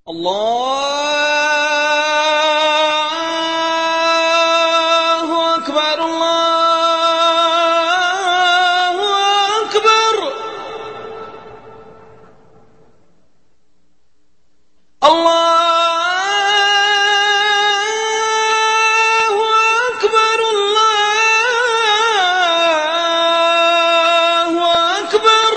الله أكبر الله أكبر الله أكبر الله أكبر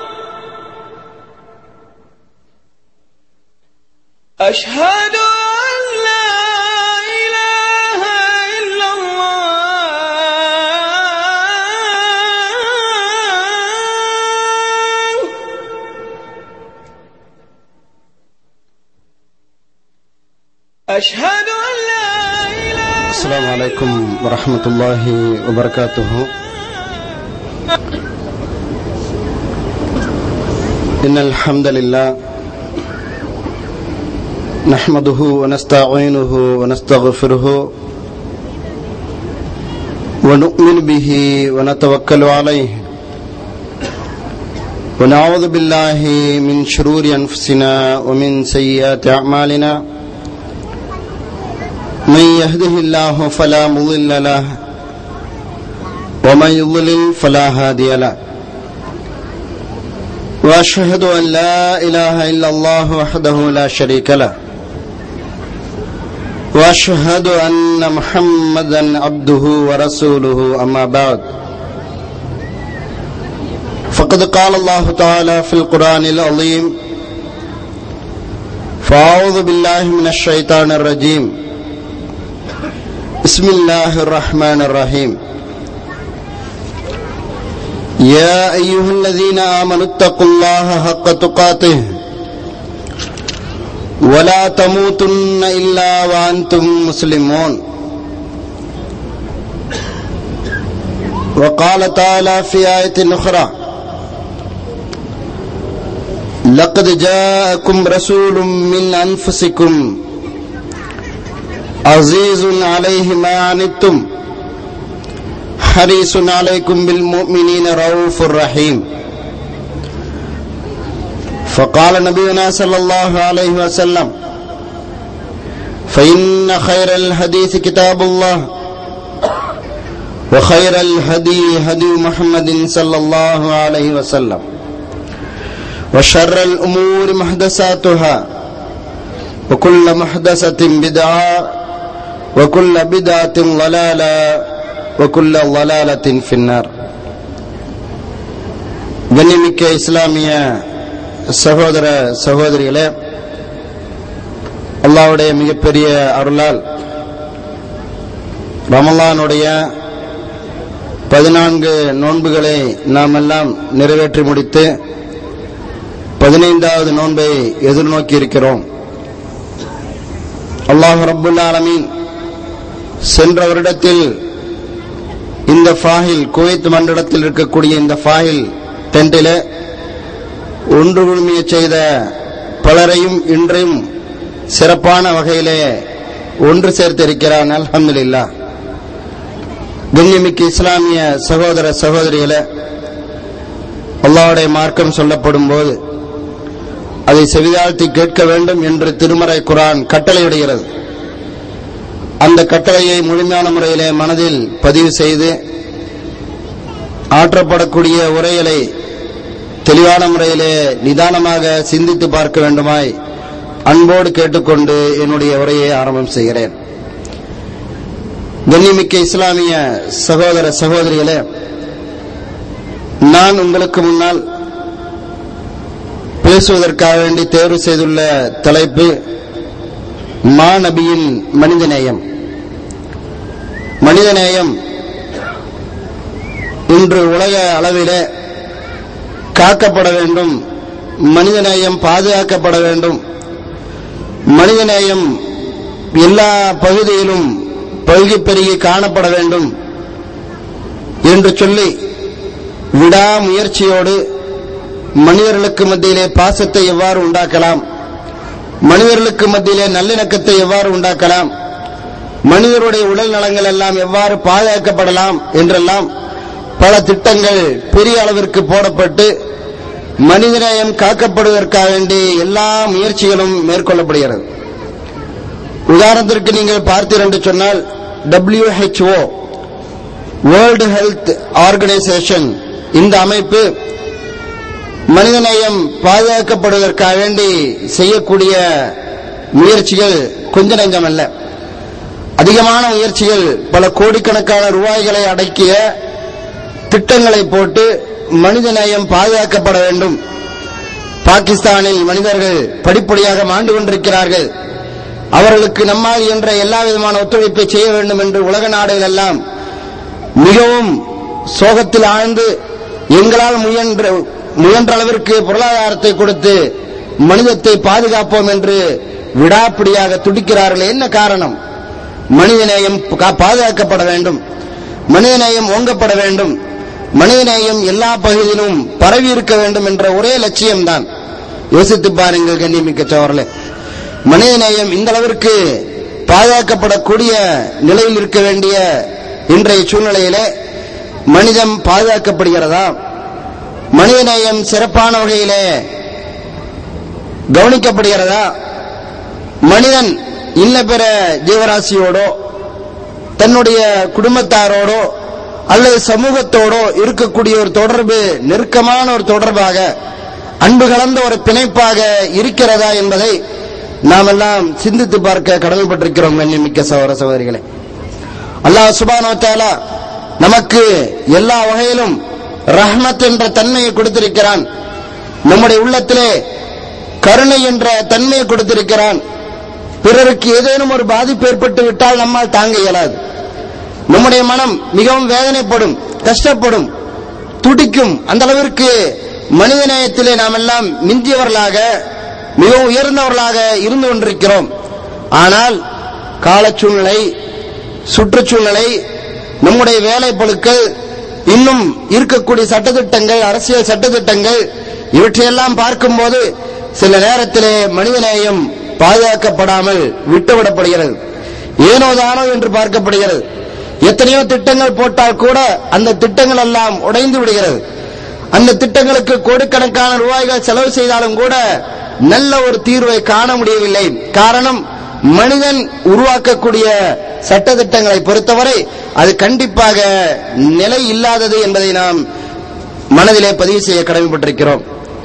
أشهد أن لا إله إلا الله أشهد أن لا إله السلام عليكم ورحمة الله وبركاته إن الحمد لله نحمده ونستعينه ونستغفره ونؤمن به ونتوكل عليه ونعوذ بالله من شرور أنفسنا ومن سيئات أعمالنا من يهده الله فلا مضل له ومن يضلل فلا هادي له واشهد ان لا اله الا الله وحده لا شريك له واشهد ان محمدا عبده ورسوله اما بعد فقد قال الله تعالى في القران العظيم فاعوذ بالله من الشيطان الرجيم بسم الله الرحمن الرحيم يا أيها الذين آمنوا اتقوا الله حق تقاته ولا تموتن إلا وأنتم مسلمون وقال تعالى في آية أخرى لقد جاءكم رسول من أنفسكم عزيز عليه ما عنتم حريص عليكم بالمؤمنين رؤوف رحيم فقال نبينا صلى الله عليه وسلم فإن خير الحديث كتاب الله وخير الهدي هدي محمد صلى الله عليه وسلم وشر الأمور محدثاتها وكل محدثة بدعة وكل بدعة ضلالة وكل ضلالة في النار கண்ணிமிக்க இஸ்லாமிய சகோதர சகோதரிகளே அல்லாவுடைய மிகப்பெரிய அருளால் ரமலானுடைய பதினான்கு நோன்புகளை நாம் எல்லாம் நிறைவேற்றி முடித்து பதினைந்தாவது நோன்பை எதிர்நோக்கி இருக்கிறோம் அல்லாஹ் ரப்புல் ஆலமீன் சென்ற வருடத்தில் இந்த ஃபாஹில் குவைத் மண்டலத்தில் இருக்கக்கூடிய இந்த ஃபாஹில் டென்டில ஒன்று குழுமிய செய்த பலரையும் இன்றையும் சிறப்பான வகையிலே ஒன்று சேர்த்திருக்கிறான் அல்ஹம்துலில்லா கண்ணியமிக்க இஸ்லாமிய சகோதர சகோதரிகளே அல்லாவுடைய மார்க்கம் சொல்லப்படும் போது அதை செவிதாழ்த்தி கேட்க வேண்டும் என்று திருமறை குரான் கட்டளையிடுகிறது அந்த கட்டளையை முழுமையான முறையிலே மனதில் பதிவு செய்து ஆற்றப்படக்கூடிய உரைகளை தெளிவான முறையிலே நிதானமாக சிந்தித்து பார்க்க வேண்டுமாய் அன்போடு கேட்டுக்கொண்டு என்னுடைய உரையை ஆரம்பம் செய்கிறேன் கண்ணிமிக்க இஸ்லாமிய சகோதர சகோதரிகளே நான் உங்களுக்கு முன்னால் பேசுவதற்காக வேண்டி தேர்வு செய்துள்ள தலைப்பு மாநபியின் மனிதநேயம் மனிதநேயம் இன்று உலக அளவிலே காக்கப்பட வேண்டும் மனிதநேயம் பாதுகாக்கப்பட வேண்டும் மனிதநேயம் எல்லா பகுதியிலும் பல்கி பெருகி காணப்பட வேண்டும் என்று சொல்லி விடாமுயற்சியோடு மனிதர்களுக்கு மத்தியிலே பாசத்தை எவ்வாறு உண்டாக்கலாம் மனிதர்களுக்கு மத்தியிலே நல்லிணக்கத்தை எவ்வாறு உண்டாக்கலாம் மனிதருடைய உடல் நலங்கள் எல்லாம் எவ்வாறு பாதுகாக்கப்படலாம் என்றெல்லாம் பல திட்டங்கள் பெரிய அளவிற்கு போடப்பட்டு மனிதநேயம் காக்கப்படுவதற்காக வேண்டி எல்லா முயற்சிகளும் மேற்கொள்ளப்படுகிறது உதாரணத்திற்கு நீங்கள் பார்த்தீர் என்று சொன்னால் WHO வேர்ல்டு ஹெல்த் ஆர்கனைசேஷன் இந்த அமைப்பு மனிதநேயம் பாதுகாக்கப்படுவதற்காக வேண்டி செய்யக்கூடிய முயற்சிகள் கொஞ்ச நெஞ்சம் அல்ல அதிகமான முயற்சிகள் பல கோடிக்கணக்கான ரூபாய்களை அடக்கிய திட்டங்களை போட்டு மனிதநேயம் பாதுகாக்கப்பட வேண்டும் பாகிஸ்தானில் மனிதர்கள் படிப்படியாக மாண்டு கொண்டிருக்கிறார்கள் அவர்களுக்கு நம்மால் என்ற எல்லா விதமான ஒத்துழைப்பை செய்ய வேண்டும் என்று உலக நாடுகள் எல்லாம் மிகவும் சோகத்தில் ஆழ்ந்து எங்களால் முயன்ற முயன்ற அளவிற்கு பொருளாதாரத்தை கொடுத்து மனிதத்தை பாதுகாப்போம் என்று விடாப்பிடியாக துடிக்கிறார்கள் என்ன காரணம் மனிதநேயம் கா- பாதுகாக்கப்பட வேண்டும் மனிதநேயம் ஓங்கப்பட வேண்டும் மனிதநேயம் எல்லா பகுதியிலும் பரவி இருக்க வேண்டும் என்ற ஒரே லட்சியம்தான் யோசித்து பாருங்கள் கண்ணியமிக்க சோழர்களே மனிதநேயம் இந்த அளவிற்கு பாதுகாக்கப்படக்கூடிய நிலையில் இருக்க வேண்டிய இன்றைய சூழ்நிலையிலே மனிதம் பாதுகாக்கப்படுகிறதா மனிதநேயம் சிறப்பான வகையிலே கவனிக்கப்படுகிறதா மனிதன் இன்ன பிற ஜீவராசியோடோ தன்னுடைய குடும்பத்தாரோடோ அல்லது சமூகத்தோடோ இருக்கக்கூடிய ஒரு தொடர்பு நெருக்கமான ஒரு தொடர்பாக அன்பு கலந்த ஒரு பிணைப்பாக இருக்கிறதா என்பதை நாம் எல்லாம் சிந்தித்து பார்க்க கடமைப்பட்டிருக்கிறோம் கண்ணியமிக்க சகோதர சகோதரிகளே அல்லாஹ் சுபானோ தாலா நமக்கு எல்லா வகையிலும் ரஹ்மத் என்ற தன்மையை கொடுத்திருக்கிறான் நம்முடைய உள்ளத்திலே கருணை என்ற தன்மையை கொடுத்திருக்கிறான் பிறருக்கு ஏதேனும் ஒரு பாதிப்பு ஏற்பட்டு விட்டால் நம்மால் தாங்க இயலாது நம்முடைய மனம் மிகவும் வேதனைப்படும் கஷ்டப்படும் துடிக்கும் அந்த அளவிற்கு மனிதநேயத்திலே நாம் எல்லாம் மிஞ்சியவர்களாக மிகவும் உயர்ந்தவர்களாக இருந்து கொண்டிருக்கிறோம் ஆனால் கால சூழ்நிலை சுற்றுச்சூழ்நிலை நம்முடைய வேலை பொருட்கள் இன்னும் இருக்கக்கூடிய சட்டத்திட்டங்கள் அரசியல் சட்டத்திட்டங்கள் இவற்றையெல்லாம் பார்க்கும்போது சில நேரத்திலே மனிதநேயம் பாதுகாக்கப்படாமல் விட்டுவிடப்படுகிறது ஏனோதானோ என்று பார்க்கப்படுகிறது எத்தனையோ திட்டங்கள் போட்டால் கூட அந்த திட்டங்கள் எல்லாம் உடைந்து விடுகிறது அந்த திட்டங்களுக்கு கோடிக்கணக்கான ரூபாய்கள் செலவு செய்தாலும் கூட நல்ல ஒரு தீர்வை காண முடியவில்லை காரணம் மனிதன் உருவாக்கக்கூடிய சட்டத்திட்டங்களை பொறுத்தவரை அது கண்டிப்பாக நிலை இல்லாதது என்பதை நாம் மனதிலே பதிவு செய்ய கடமைப்பட்டிருக்கிறோம்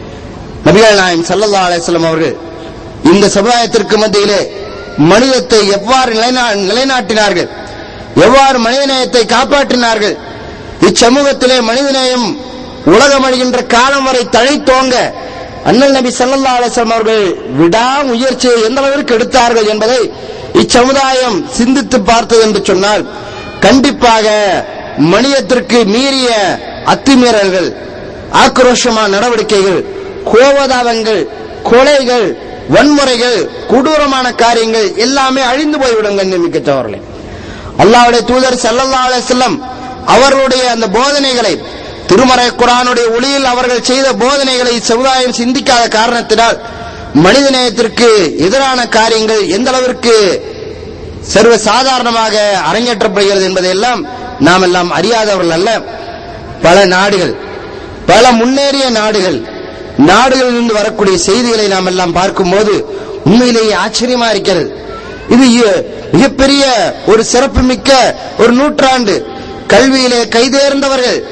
நபிகள் நாயம் சல்லல்லா அலிஸ்லாம் அவர்கள் இந்த சமுதாயத்திற்கு மத்தியிலே மனிதத்தை எவ்வாறு நிலைநா- நிலைநாட்டினார்கள் எவ்வாறு மனிதநேயத்தை காப்பாற்றினார்கள் இச்சமூகத்திலே மனிதநேயம் உலகம் அழிகின்ற காலம் வரை தழைத்தோங்க அண்ணல் நபி ஸல்லல்லாஹு அலைஹி வஸல்லம் அவர்கள் விடாமுயற்சியை எந்த அளவிற்கு எடுத்தார்கள் என்பதை இச்சமுதாயம் சிந்தித்து பார்த்தது என்று சொன்னால் கண்டிப்பாக மனிதத்திற்கு மீறிய அத்துமீறல்கள் ஆக்ரோஷமான நடவடிக்கைகள் கோபதாபங்கள் கொலைகள் வன்முறைகள் கொடூரமான காரியங்கள் எல்லாமே அழிந்து போய்விடும் கண்ணியமிக்கத்தவர்களே அல்லாஹ்வுடைய தூதர் ஸல்லல்லாஹு அலைஹி வஸல்லம் அவர்களுடைய அந்த போதனைகளை திருமறை குரானுடைய ஒளியில் அவர்கள் செய்த போதனைகளை சமுதாயம் சிந்திக்காத காரணத்தினால் மனிதநேயத்திற்கு எதிரான காரியங்கள் எந்த அளவிற்கு சர்வ சாதாரணமாக அரங்கேற்றப்படுகிறது என்பதையெல்லாம் நாம் எல்லாம் அறியாதவர்கள் அல்ல பல நாடுகள் பல முன்னேறிய நாடுகள் நாடுகளிலிருந்து வரக்கூடிய செய்திகளை நாம் எல்லாம் பார்க்கும்போது உண்மையிலேயே ஆச்சரியமா இருக்கிறது இது இ- மிகப்பெரிய ஒரு சிறப்புமிக்க ஒரு நூற்றாண்டு கல்வியிலே கைதேர்ந்தவர்கள்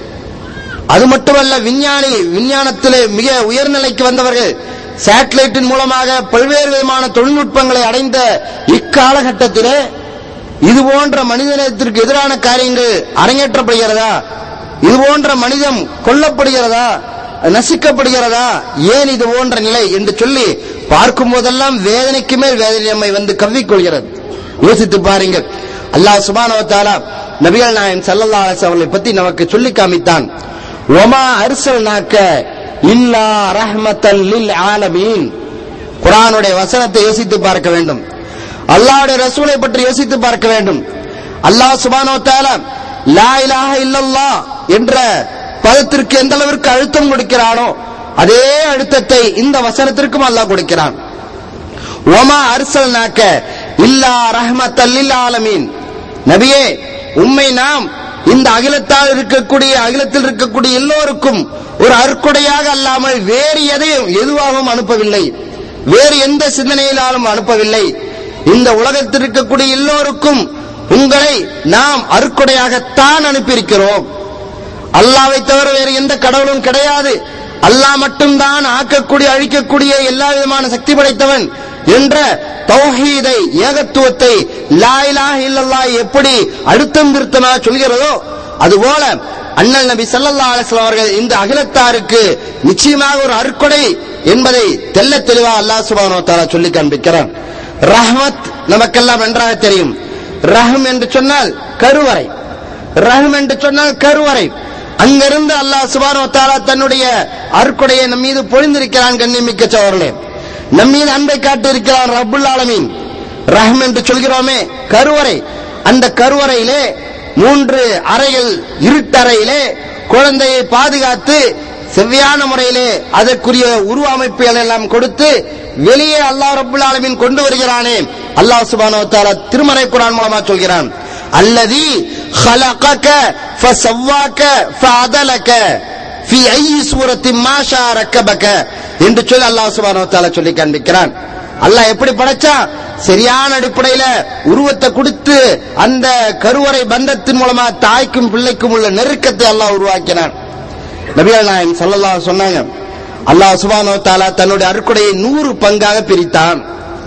அது மட்டுமல்ல விஞ்ஞானி விஞ்ஞானத்திலே மிக உயர்நிலைக்கு வந்தவர்கள் சேட்டலைட்டின் மூலமாக பல்வேறு விதமான தொழில்நுட்பங்களை அடைந்த இக்காலகட்டத்திலே இது போன்ற மனிதனத்திற்கு எதிரான காரியங்கள் அரங்கேற்றப்படுகிறதா இது போன்ற மனிதம் கொல்லப்படுகிறதா நசிக்கப்படுகிறதா ஏன் இது போன்ற நிலை என்று சொல்லி பார்க்கும் போதெல்லாம் வேதனைக்கு மேல் வேதனை நம்மை வந்து கவ்விக்கொள்கிறது யோசித்து பாருங்கள் அல்லாஹ் சுபானவ தாலா நபிகள் நாயன் சல்லல்லா அலிஸ் அவர்களை பத்தி நமக்கு சொல்லி காமித்தான் ஒமா அரிசல் நாக்க இல்லா ரஹ்மத்தல் லில் ஆலமீன் குரானுடைய வசனத்தை யோசித்து பார்க்க வேண்டும் அல்லாஹ்வுடைய ரசூலை பற்றி யோசித்து பார்க்க வேண்டும் அல்லாஹ் சுபானோ தாலா லா இலாஹ இல்லல்லாஹ் என்ற பதத்திற்கு எந்த அளவிற்கு அழுத்தம் கொடுக்கிறானோ அதே அழுத்தத்தை இந்த வசனத்திற்கும் அல்லாஹ் கொடுக்கிறான் ஒமா அர்சல் நாக்க இல்லா ரஹ்மத்தல் லில் ஆலமீன் நபியே உம்மை நாம் இந்த அகிலத்தால் இருக்கக்கூடிய அகிலத்தில் இருக்கக்கூடிய எல்லோருக்கும் ஒரு அற்கொடையாக அல்லாமல் வேறு எதையும் எதுவாகவும் அனுப்பவில்லை வேறு எந்த சிந்தனையினாலும் அனுப்பவில்லை இந்த உலகத்தில் இருக்கக்கூடிய எல்லோருக்கும் உங்களை நாம் அற்கொடையாகத்தான் அனுப்பியிருக்கிறோம் அல்லாவை தவிர வேறு எந்த கடவுளும் கிடையாது அல்லாஹ் மட்டும்தான் ஆக்கக்கூடிய அழிக்கக்கூடிய எல்லா விதமான சக்தி படைத்தவன் என்ற தௌஹீதை ஏகத்துவத்தை லா இலாஹ இல்லல்லாஹ் எப்படி அழுத்தம் திருத்தமாக சொல்கிறதோ அதுபோல அண்ணல் நபி ஸல்லல்லாஹு அலைஹி வஸல்லம் அவர்கள் இந்த அகிலத்தாருக்கு நிச்சயமாக ஒரு அருக்கொடை என்பதை தெள்ள தெளிவா அல்லாஹ் சுப்ஹானஹு வ தஆலா சொல்லி காண்பிக்கிறான் ரஹ்மத் நமக்கெல்லாம் நன்றாக தெரியும் ரஹம் என்று சொன்னால் கருவறை ரஹம் என்று சொன்னால் கருவறை அங்கிருந்து அல்லாஹ் சுபானோ தாலா தன்னுடைய அருக்குடையை நம் மீது பொழிந்திருக்கிறான் கண்ணிமிக்க சோழர்களே நம் மீது அன்பை காட்டி இருக்கிறான் ரப்புல் ஆலமீன் ரஹம் என்று சொல்கிறோமே கருவறை அந்த கருவறையிலே மூன்று அறைகள் இருட்டறையிலே குழந்தையை பாதுகாத்து செவ்வியான முறையிலே அதற்குரிய உருவ அமைப்புகள் எல்லாம் கொடுத்து வெளியே அல்லாஹ் ரப்புல் ஆலமீன் கொண்டு வருகிறானே அல்லாஹ் சுபானோ தாலா திருமறை குரான் மூலமா சொல்கிறான் அல்லதி خلقك فسواك فعدلك في اي سوره ما شاء ركبك என்று சொல்லி அல்லாஹ் சுப்ஹானஹு வ தஆலா சொல்லி காண்பிக்கிறான் அல்லாஹ் எப்படி படைச்சான் சரியான அடிப்படையில உருவத்தை கொடுத்து அந்த கருவறை பந்தத்தின் மூலமா தாய்க்கும் பிள்ளைக்கும் உள்ள நெருக்கத்தை அல்லாஹ் உருவாக்கினான் நபிகள் நாயகம் ஸல்லல்லாஹு அலைஹி சொன்னாங்க அல்லாஹ் சுப்ஹானஹு வ தஆலா தன்னுடைய அருக்குடையை நூறு பங்காக பிரித்தான்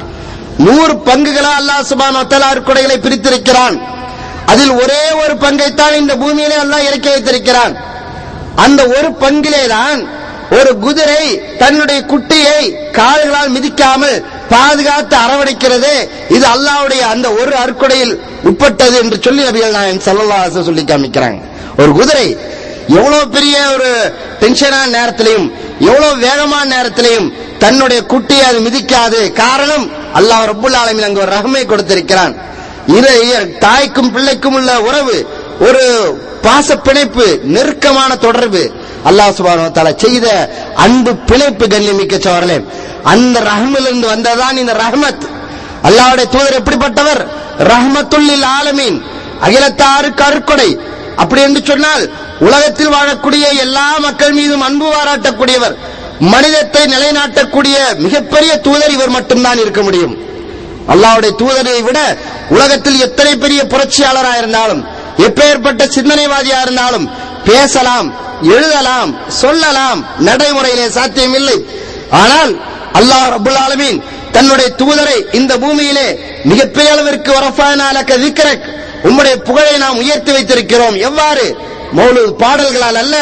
நூறு பங்குகளா அல்லாஹ் சுப்ஹானஹு வ தஆலா அருக்குடைகளை பிரித்திருக்கிறான் அதில் ஒரே ஒரு பங்கைத்தான் இந்த பூமியிலே அல்லாஹ் இறக்கி வைத்திருக்கிறான் அந்த ஒரு பங்கிலே தான் ஒரு குதிரை தன்னுடைய குட்டியை கால்களால் மிதிக்காமல் பாதுகாத்து அரவணைக்கிறது இது அல்லாஹ்வுடைய அந்த ஒரு அற்கொடையில் உட்பட்டது என்று சொல்லி நபிகள் நாயகம் ஸல்லல்லாஹு அலைஹி வஸல்லம் சொல்லி காமிக்கிறாங்க ஒரு குதிரை எவ்வளவு பெரிய ஒரு டென்ஷனான நேரத்திலையும் எவ்வளவு வேகமான நேரத்திலையும் தன்னுடைய குட்டியை அது மிதிக்காது காரணம் அல்லாஹ் ரப்புல் ஆலமீன் அங்கு ஒரு ரஹமை கொடுத்திருக்கிறான் இரு தாய்க்கும் பிள்ளைக்கும் உள்ள உறவு ஒரு பாச பிணைப்பு நெருக்கமான தொடர்பு அல்லாஹ் சுபானு தஆலா செய்த அன்பு பிணைப்பு கண்ணியமிக்க சோழர்களே அந்த ரஹமிலிருந்து வந்ததான் இந்த ரஹமத் அல்லாஹ்வுடைய தூதர் எப்படிப்பட்டவர் ரஹமத்துல்லில் ஆலமீன் அகிலத்தாருக்கு அருக்கொடை அப்படி என்று சொன்னால் உலகத்தில் வாழக்கூடிய எல்லா மக்கள் மீதும் அன்பு பாராட்டக்கூடியவர் மனிதத்தை நிலைநாட்டக்கூடிய மிகப்பெரிய தூதர் இவர் மட்டும்தான் இருக்க முடியும் அல்லாஹ்வுடைய தூதரை விட உலகத்தில் எத்தனை பெரிய புரட்சியாளராக இருந்தாலும் எப்பேற்பட்ட சிந்தனைவாதியா இருந்தாலும் பேசலாம் எழுதலாம் சொல்லலாம் நடைமுறையிலே சாத்தியமில்லை ஆனால் அல்லாஹ் ரபுல் ஆலமீன் தன்னுடைய தூதரை இந்த பூமியிலே மிகப்பெரிய அளவிற்கு வரஃபானாலக்க விக்கிரக் உம்முடைய புகழை நாம் உயர்த்தி வைத்திருக்கிறோம் எவ்வாறு மௌலு பாடல்களால் அல்ல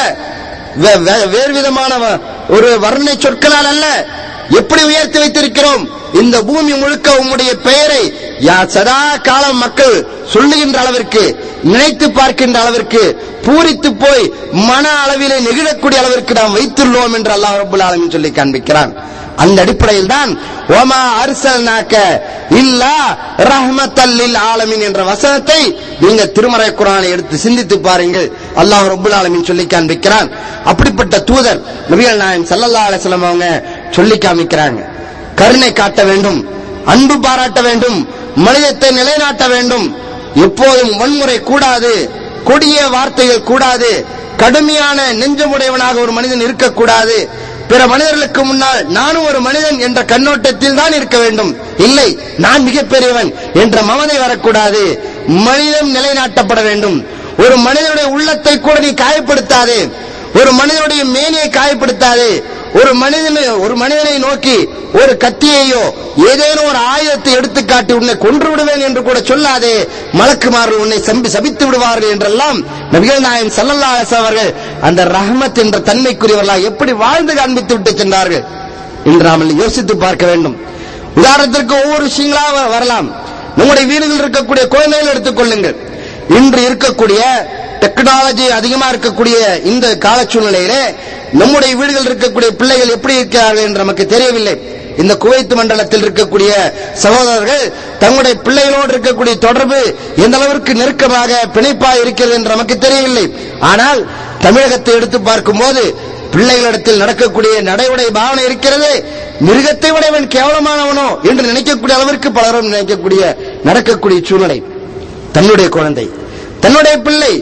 வே- வே- வேறு விதமான வ- ஒரு வர்ணனை சொற்களால் அல்ல எப்படி உயர்த்தி வைத்திருக்கிறோம் இந்த பூமி முழுக்க உம்முடைய பெயரை யா சதா காலம் மக்கள் சொல்லுகின்ற அளவிற்கு நினைத்து பார்க்கின்ற அளவிற்கு பூரித்து போய் மன அளவிலே நெகிழக்கூடிய அளவிற்கு நாம் வைத்துள்ளோம் என்று அல்லாஹ் ரபுல் ஆலமீன் சொல்லி காண்பிக்கிறான் அந்த அடிப்படையில் தான் ஒமா அர்சல்நாக்க இல்லா ரஹ்மத்தல்லில் ஆலமீன் என்ற வசனத்தை நீங்க திருமறை குரானை எடுத்து சிந்தித்து பாருங்கள் அல்லாஹ் ரபுல் ஆலமீன் சொல்லி காண்பிக்கிறான் அப்படிப்பட்ட தூதர் நபிகள் நாயகம் ஸல்லல்லாஹு அலைஹி வஸல்லம் அவங்க சொல்லி காமிக்கிறாங்க கருணை காட்ட வேண்டும் அன்பு பாராட்ட வேண்டும் மனிதத்தை நிலைநாட்ட வேண்டும் எப்போதும் வன்முறை கூடாது கொடிய வார்த்தைகள் கூடாது கடுமையான நெஞ்சமுடையவனாக ஒரு மனிதன் இருக்கக்கூடாது பிற மனிதர்களுக்கு முன்னால் நானும் ஒரு மனிதன் என்ற கண்ணோட்டத்தில் தான் இருக்க வேண்டும் இல்லை நான் மிகப்பெரியவன் என்ற மமதை வரக்கூடாது மனிதம் நிலைநாட்டப்பட வேண்டும் ஒரு மனிதனுடைய உள்ளத்தை கூட நீ காயப்படுத்தாதே ஒரு மனிதனுடைய மேனியை காயப்படுத்தாதே ஒரு மனிதனை ஒரு மனிதனை நோக்கி ஒரு கத்தியையோ ஏதேனும் ஒரு ஆயுதத்தை எடுத்து காட்டி உன்னை கொன்று விடுவேன் என்று கூட சொல்லாதே மலக்குமார்கள் உன்னை சம்பி சபித்து விடுவார்கள் என்றெல்லாம் நபிகள் நாயகம் ஸல்லல்லாஹு அலைஹி வஸல்லம் அவர்கள் அந்த ரஹமத் என்ற தன்மைக்குரியவர்களாக எப்படி வாழ்ந்து காண்பித்து விட்டு சென்றார்கள் என்று நாம் யோசித்து பார்க்க வேண்டும் உதாரணத்திற்கு ஒவ்வொரு விஷயங்களாக வ- வரலாம் நம்முடைய வீடுகளில் இருக்கக்கூடிய குழந்தைகள் எடுத்துக் கொள்ளுங்கள் இன்று இருக்கக்கூடிய டெக்னாலஜி அதிகமா இருக்கக்கூடிய இந்த கால சூழ்நிலையிலே நம்முடைய வீடுகள் இருக்கக்கூடிய பிள்ளைகள் எப்படி இருக்கிறார்கள் என்று நமக்கு தெரியவில்லை இந்த குவைத் மண்டலத்தில் இருக்கக்கூடிய சகோதரர்கள் தங்களுடைய பிள்ளைகளோடு இருக்கக்கூடிய தொடர்பு எந்த அளவிற்கு நெருக்கமாக பிணைப்பாக இருக்கிறது என்று நமக்கு தெரியவில்லை ஆனால் தமிழகத்தை எடுத்து பார்க்கும்போது பிள்ளைகளிடத்தில் நடக்கக்கூடிய நடைமுறை பாவனை இருக்கிறது மிருகத்தை விட இவன் கேவலமானவனோ என்று நினைக்கக்கூடிய அளவிற்கு பலரும் நினைக்கக்கூடிய நடக்கக்கூடிய சூழ்நிலை தன்னுடைய குழந்தை தன்னுடைய பிள்ளை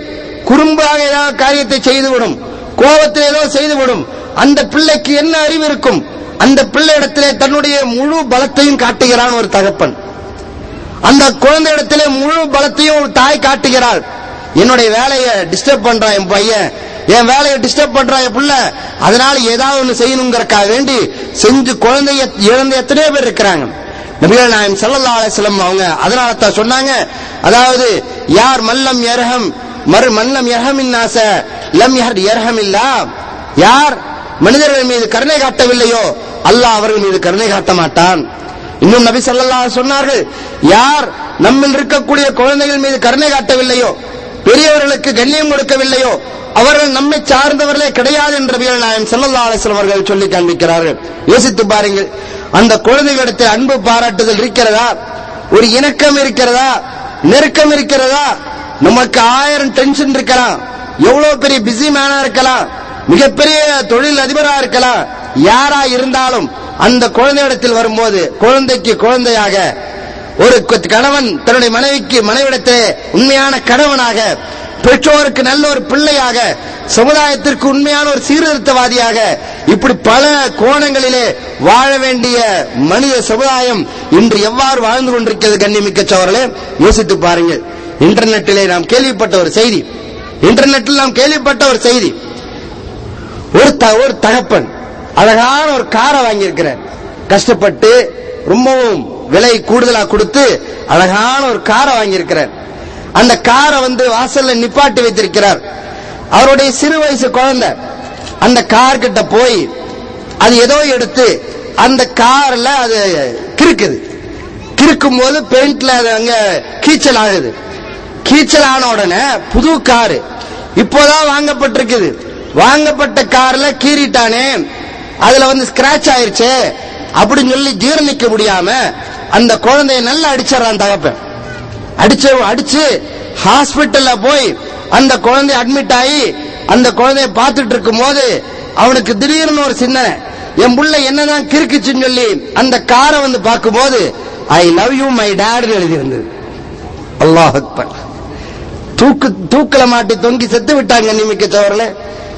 குறும்பாக ஏதாவது காரியத்தை செய்துவிடும் கோபத்தில் ஏதோ செய்துவிடும் அந்த பிள்ளைக்கு என்ன அறிவு இருக்கும் அந்த பிள்ளை இடத்திலே தன்னுடைய முழு பலத்தையும் காட்டுகிறான் ஒரு தகப்பன் அந்த குழந்தை இடத்திலே முழு பலத்தையும் ஒரு தாய் காட்டுகிறாள் என்னுடைய வேலையை டிஸ்டர்ப் பண்றான் என் பையன் என் வேலையை டிஸ்டர்ப் பண்றான் என் புள்ள அதனால ஏதாவது ஒண்ணு செய்யணுங்கிறக்காக வேண்டி செஞ்சு குழந்தைய இழந்த எத்தனையோ பேர் இருக்கிறாங்க நபிகள் நாயம் ஸல்லல்லாஹு அலைஹி வஸல்லம் அவங்க அதனால தான் சொன்னாங்க அதாவது யார் மல்லம் யர்ஹம் மறு மல்லம் யர்ஹமின் நாச லம் யஹர் யர்ஹமில்லா யார் மனிதர்கள் மீது கருணை காட்டவில்லையோ அல்லாஹ் அவர்கள் மீது கருணை காட்ட மாட்டான் இன்னும் நபி ஸல்லல்லாஹு அலைஹி சொன்னார்கள் யார் நம்மில் இருக்கக்கூடிய குழந்தைகள் மீது கருணை காட்டவில்லையோ பெரியவர்களுக்கு கண்ணியம் கொடுக்கவில்லையோ அவர்கள் நம்மை சார்ந்தவர்களே கிடையாது என்று நபிகள் நாயம் ஸல்லல்லாஹு அலைஹி வஸல்லம் அவர்கள் சொல்லி காண்பிக்கிறார்கள் யோசித்து பாருங்கள் அந்த குழந்தைகளிடத்தில் அன்பு பாராட்டுதல் இருக்கிறதா ஒரு இணக்கம் இருக்கிறதா நெருக்கம் இருக்கிறதா நமக்கு ஆயிரம் டென்ஷன் இருக்கலாம் எவ்வளவு பெரிய பிஸி மேனா இருக்கலாம் மிகப்பெரிய தொழில் அதிபரா இருக்கலாம் யாரா இருந்தாலும் அந்த குழந்தையிடத்தில் வரும்போது குழந்தைக்கு குழந்தையாக ஒரு கு- கணவன் தன்னுடைய மனைவிக்கு மனைவிடத்திலே உண்மையான கணவனாக பெற்றோருக்கு நல்ல ஒரு பிள்ளையாக சமுதாயத்திற்கு உண்மையான ஒரு சீர்திருத்தவாதியாக இப்படி பல கோணங்களிலே வாழ வேண்டிய மனித சமுதாயம் இன்று எவ்வாறு வாழ்ந்து கொண்டிருக்கிறது கண்ணிமிக்க சோழர்களே யோசித்து பாருங்கள் இன்டர்நெட்டிலே நாம் கேள்விப்பட்ட ஒரு செய்தி இன்டர்நெட்டில் நாம் கேள்விப்பட்ட ஒரு செய்தி ஒரு த- ஒரு தகப்பன் அழகான ஒரு காரை வாங்கியிருக்கிறார் கஷ்டப்பட்டு ரொம்பவும் விலை கூடுதலா கொடுத்து அழகான ஒரு காரை வாங்கியிருக்கிறார் அந்த காரை வந்து வாசல்ல நிப்பாட்டி வைத்திருக்கிறார் அவருடைய சிறு வயசு குழந்தை அந்த கார் கிட்ட போய் அது ஏதோ எடுத்து அந்த கார்ல அது கிறுக்குது கிறுக்கும் போது பெயிண்ட்ல அது அங்க கீச்சல் ஆகுது கீச்சல் ஆன உடனே புது காரு இப்போதான் வாங்கப்பட்டிருக்குது வாங்கப்பட்ட கார்ல கீறிட்டானே அதுல வந்து ஸ்கிராச் ஆயிருச்சே அப்படின்னு சொல்லி ஜீரணிக்க முடியாம அந்த குழந்தைய நல்லா அடிச்சிடறான் தகப்பன் அடிச்சு அடிச்சு ஹாஸ்பிட்டல்ல போய் அந்த குழந்தை அட்மிட் ஆகி அந்த குழந்தைய பார்த்துட்டு இருக்கும் போது அவனுக்கு திடீர்னு ஒரு சிந்தனை என் புள்ள என்னதான் கிறுக்குச்சுன்னு சொல்லி அந்த காரை வந்து பார்க்கும்போது I love you my dad எழுதி இருந்தது அல்லாஹ் அக்பர் தூக்கு தூக்கல மாட்டி தொங்கி செத்து விட்டாங்க நிமிக்க தவறல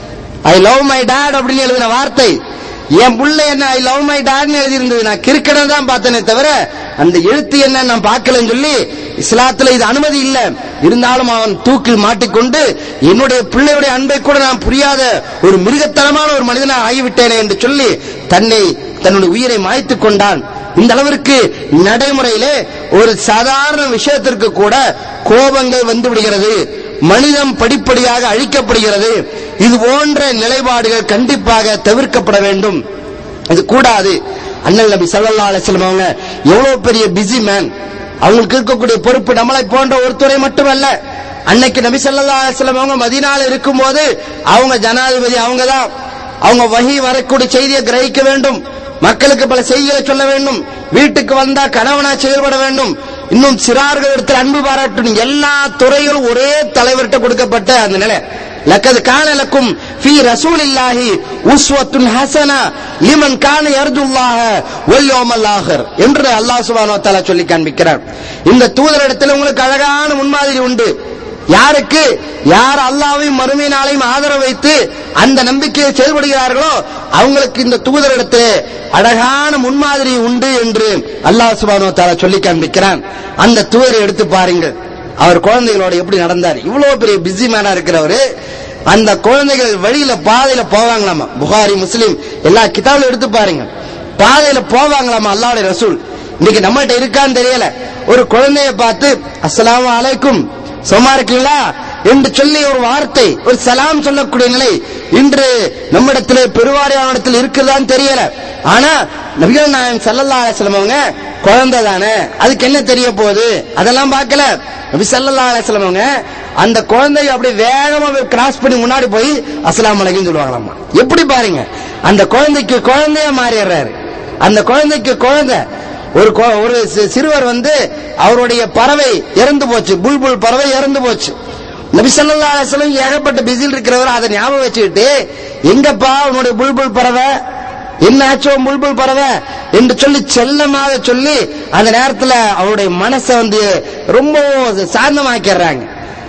ஐ லவ் மை டாட் அப்படின்னு எழுதின வார்த்தை என் புள்ள என்ன ஐ லவ் மை டாட்னு எழுதி இருந்தது நான் கிறுக்கனை தான் பார்த்தேனே தவிர அந்த எழுத்து என்ன நான் பார்க்கலன்னு சொல்லி இஸ்லாத்துல இது அனுமதி இல்ல இருந்தாலும் அவன் தூக்கில் மாட்டிக்கொண்டு என்னுடைய பிள்ளையுடைய அன்பை கூட நான் புரியாத ஒரு மிருகத்தனமான ஒரு மனிதனாக ஆகிவிட்டேனே என்று சொல்லி தன்னை தன்னுடைய உயிரை மாய்த்துக் கொண்டான் இந்த அளவிற்கு நடைமுறையிலே ஒரு சாதாரண விஷயத்திற்கு கூட கோபங்கள் வந்து விடுகிறது மனிதம் படிப்படியாக அழிக்கப்படுகிறது இது போன்ற நிலைப்பாடுகள் கண்டிப்பாக தவிர்க்கப்பட வேண்டும் இது கூடாது அண்ணல் நபி ஸல்லல்லாஹு அலைஹி வஸல்லம் அவங்க எவ்வளவு பெரிய பிஸி மேன் அவங்களுக்கு இருக்கக்கூடிய பொறுப்பு நம்மளை போன்ற ஒருத்தரை மட்டுமல்ல அன்னைக்கு நபி ஸல்லல்லாஹு அலைஹி வஸல்லம் அவங்க மதீனால இருக்கும்போது அவங்க ஜனாதிபதி அவங்க தான் அவங்க வகி வரக்கூடிய செய்தியை கிரகிக்க வேண்டும் மக்களுக்கு பல செய்திகளை சொல்ல வேண்டும் வீட்டுக்கு வந்தா கணவனா செயல்பட வேண்டும் இன்னும் சிறார்கள் இடத்தில் அன்பு பாராட்டணும் எல்லா துறைகளும் ஒரே தலைவர்கிட்ட கொடுக்கப்பட்ட அந்த நிலை லக்கது கான லக்கும் ஃபீ ரசூலில்லாஹி உஸ்வத்துன் ஹசனா லிமன் கான யர்ஜுல்லாஹ வல் யௌமல் ஆஹிர் என்று அல்லாஹ் சுப்ஹானஹு வ தஆலா சொல்லி காண்பிக்கிறார் இந்த தூதரிடத்தில் உங்களுக்கு அழகான முன்மாதிரி உண்டு யாருக்கு யார் அல்லாவையும் மறுமை நாளையும் ஆதரவு வைத்து அந்த நம்பிக்கையை செயல்படுகிறார்களோ அவங்களுக்கு இந்த தூதரிடத்தில் அழகான முன்மாதிரி உண்டு என்று அல்லாஹ் சுபானோ தாலா சொல்லி காண்பிக்கிறான் அந்த தூதரை எடுத்து பாருங்கள் அவர் குழந்தைகளோட எப்படி நடந்தார் இவ்வளவு பெரிய பிஸி மேனா இருக்கிறவரு அந்த குழந்தைகள் வழியில பாதையில போவாங்களாமா புகாரி முஸ்லிம் எல்லா கிதாபிலும் எடுத்து பாருங்க பாதையில போவாங்களாமா அல்லாஹ்வுடைய ரசூல் இன்னைக்கு நம்மகிட்ட இருக்கான்னு தெரியல ஒரு குழந்தைய பார்த்து அஸ்ஸலாமு அலைக்கும் சும்மா இருக்கீங்களா என்று சொல்லி ஒரு வார்த்தை ஒரு சலாம் சொல்லக்கூடிய நிலை இன்று நம்மிடத்திலே பெருவாரியானிடத்தில் இருக்குதான்னு தெரியல ஆனா நபிகள் நாயகம் ஸல்லல்லாஹு அலைஹி வஸல்லம் அவங்க குழந்தை தானே அதுக்கு என்ன தெரிய போகுது அதெல்லாம் பார்க்கல நபி ஸல்லல்லாஹு அலைஹி வஸல்லம் அவங்க அந்த குழந்தைய அப்படி வேகமா கிராஸ் பண்ணி முன்னாடி போய் அஸ்ஸலாமு அலைக்கும் சொல்லுவாங்களாமா எப்படி பாருங்க அந்த குழந்தைக்கு குழந்தைய மாறிடுறாரு அந்த குழந்தைக்கு குழந்தை ஒரு கொ- ஒரு சி- சிறுவர் வந்து அவருடைய பறவை இறந்து போச்சு புல்புல் பறவை இறந்து போச்சு நபி ஸல்லல்லாஹு அலைஹி வஸல்லம் ஏகப்பட்ட பிஸியில் இருக்கிறவர் அதை ஞாபகம் வச்சுக்கிட்டு எங்கப்பா உன்னுடைய புல்புல் பறவை என்ன ஆச்சோ புல்புல் பறவை என்று சொல்லி செல்லமாக சொல்லி அந்த நேரத்துல அவருடைய மனசை வந்து ரொம்ப சாந்தமாக்கிடுறாங்க